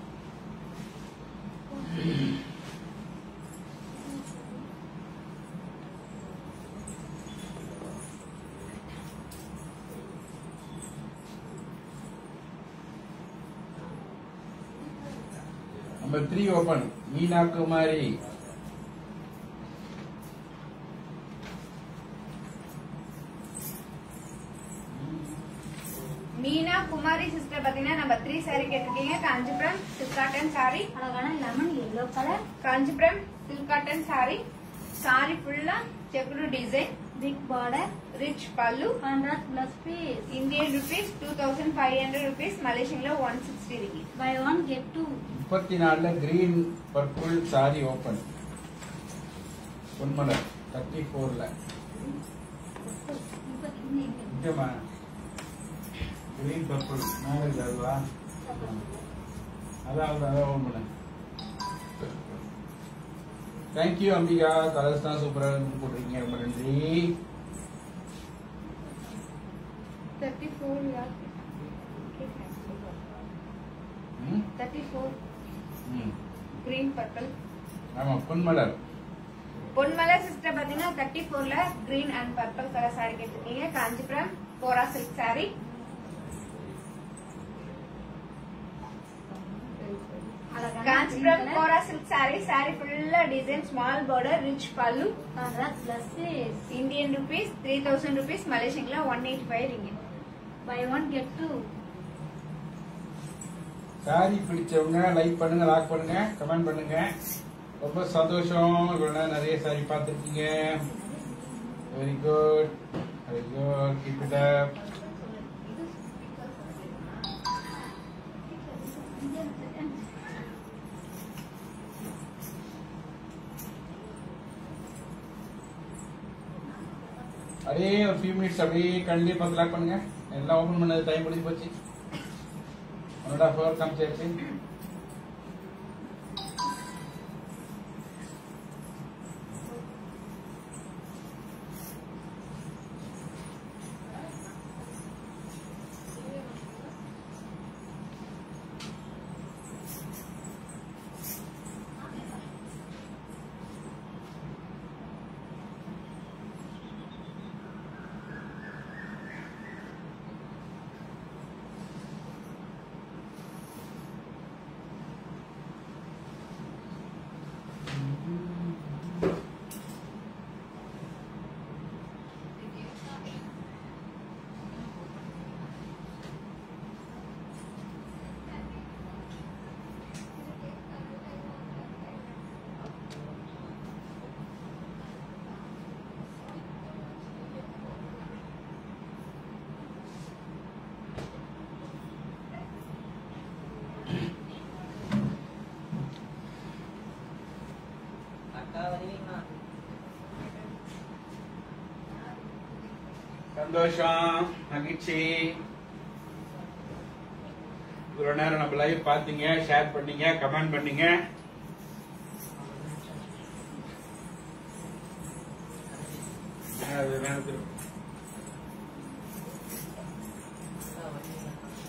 number three open Meena Kumari Meena Kumari sister பாத்தீங்கன்னா நம்ம த்ரீ சாரி கேட்டிருக்கீங்க காஞ்சிபுரம் சில்க் காட்டன் சாரி அழகான lemon yellow colour Kanchipuram silk cotton sorry sorry ஃபுல்லா checked design big border rich pallu contrast plus piece Indian rupees two thousand five hundred rupees மலேசியன்ல one sixty ringgit buy one get two முப்பத்தி நாலுல green purple sari open Ponmalar thirty ஃபோர்ல நிஜமா green purple marriage அதுவா அதான் அதான் அதான் ஓன் பண்ண தேங்க்யூ அம்பிகா கலர்ஸ் தான் சூப்பராக போட்டிருக்கீங்க ரொம்ப நன்றி தேர்ட்டி ஃபோர் ம்? தேர்ட்டி ஃபோர் ம். கிரீன் பர்பிள் ஆமா பொன்மலர் பொன்மலை சிஸ்டர் பாத்தீங்கன்னா தேர்ட்டி ஃபோர்ல green and purple colour sorry கேட்டிருக்கீங்க காஞ்சிபுரம் கோரா சில்க் சாரி அழகான Kanchipuram kora silk sorry sorry ஃபுல்லா design small border rich pallu contrast plus piece Indian rupees three thousand rupees மலேசியன்ல one eighty five ringgit buy one get two sari பிடிச்சவங்க like பண்ணுங்க lock பண்ணுங்க comment பண்ணுங்க ரொம்ப சந்தோஷம் இவ்வளவு நேரம் நிறைய சாரி பார்த்துருக்கீங்க very good very good keep it up அப்படியே ஒரு ஃபியூ மினிட்ஸ் அப்படியே கண்டிப்பா பார்த்து லாக் பண்ணுங்க எல்லாம் ஓபன் பண்ணது டைம் முடிஞ்சு போச்சு ஒன் அண்ட் ஹாஃப் ஹவர் காமிச்சாச்சு அக்கா வருவீங்களா சந்தோஷம் மகிழ்ச்சி இவ்வளவு நேரம் நம்ம லைவ் பாத்தீங்க ஷேர் பண்ணீங்க கமெண்ட் பண்ணீங்க அது வேணும் திரும்ப. அக்கா வருவீங்களா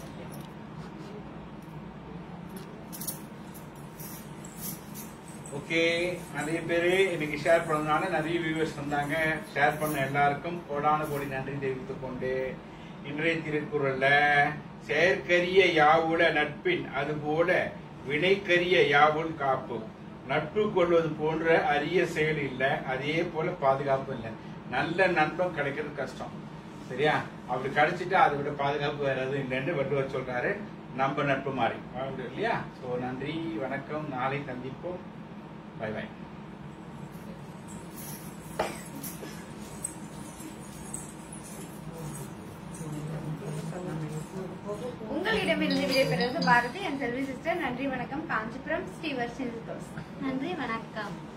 ஓகே நிறைய பேரு இன்னைக்கு ஷேர் பண்ணதுனால நிறைய வியூவர்ஸ் வந்தாங்க ஷேர் பண்ண எல்லாருக்கும் கோடான கோடி நன்றி தெரிவித்துக் கொண்டு இன்றைய திருக்குறள்ல செயற்கரிய யாவுட நட்பின் அதுபோல வினைக்கரிய யாவுள் காப்பு நட்பு கொள்வது போன்ற அரிய செயல் இல்லை அதே போல பாதுகாப்பு இல்லை நல்ல நண்பன் கிடைக்கிறது கஷ்டம் சரியா அப்படி கிடைச்சிட்டா அதை விட பாதுகாப்பு வேற எதுவும் இல்லைன்னு வள்ளுவர் சொல்றாரு நம்ம நட்பு மாறி அப்படி இல்லையா சோ நன்றி வணக்கம் நாளை சந்திப்போம் பை பை உங்களிடமிருந்து விடைபெறுவது பாரதி என் செல்வி சிஸ்டர் நன்றி வணக்கம் காஞ்சிபுரம் ஸ்ரீவர் சில்கோஸ் நன்றி வணக்கம்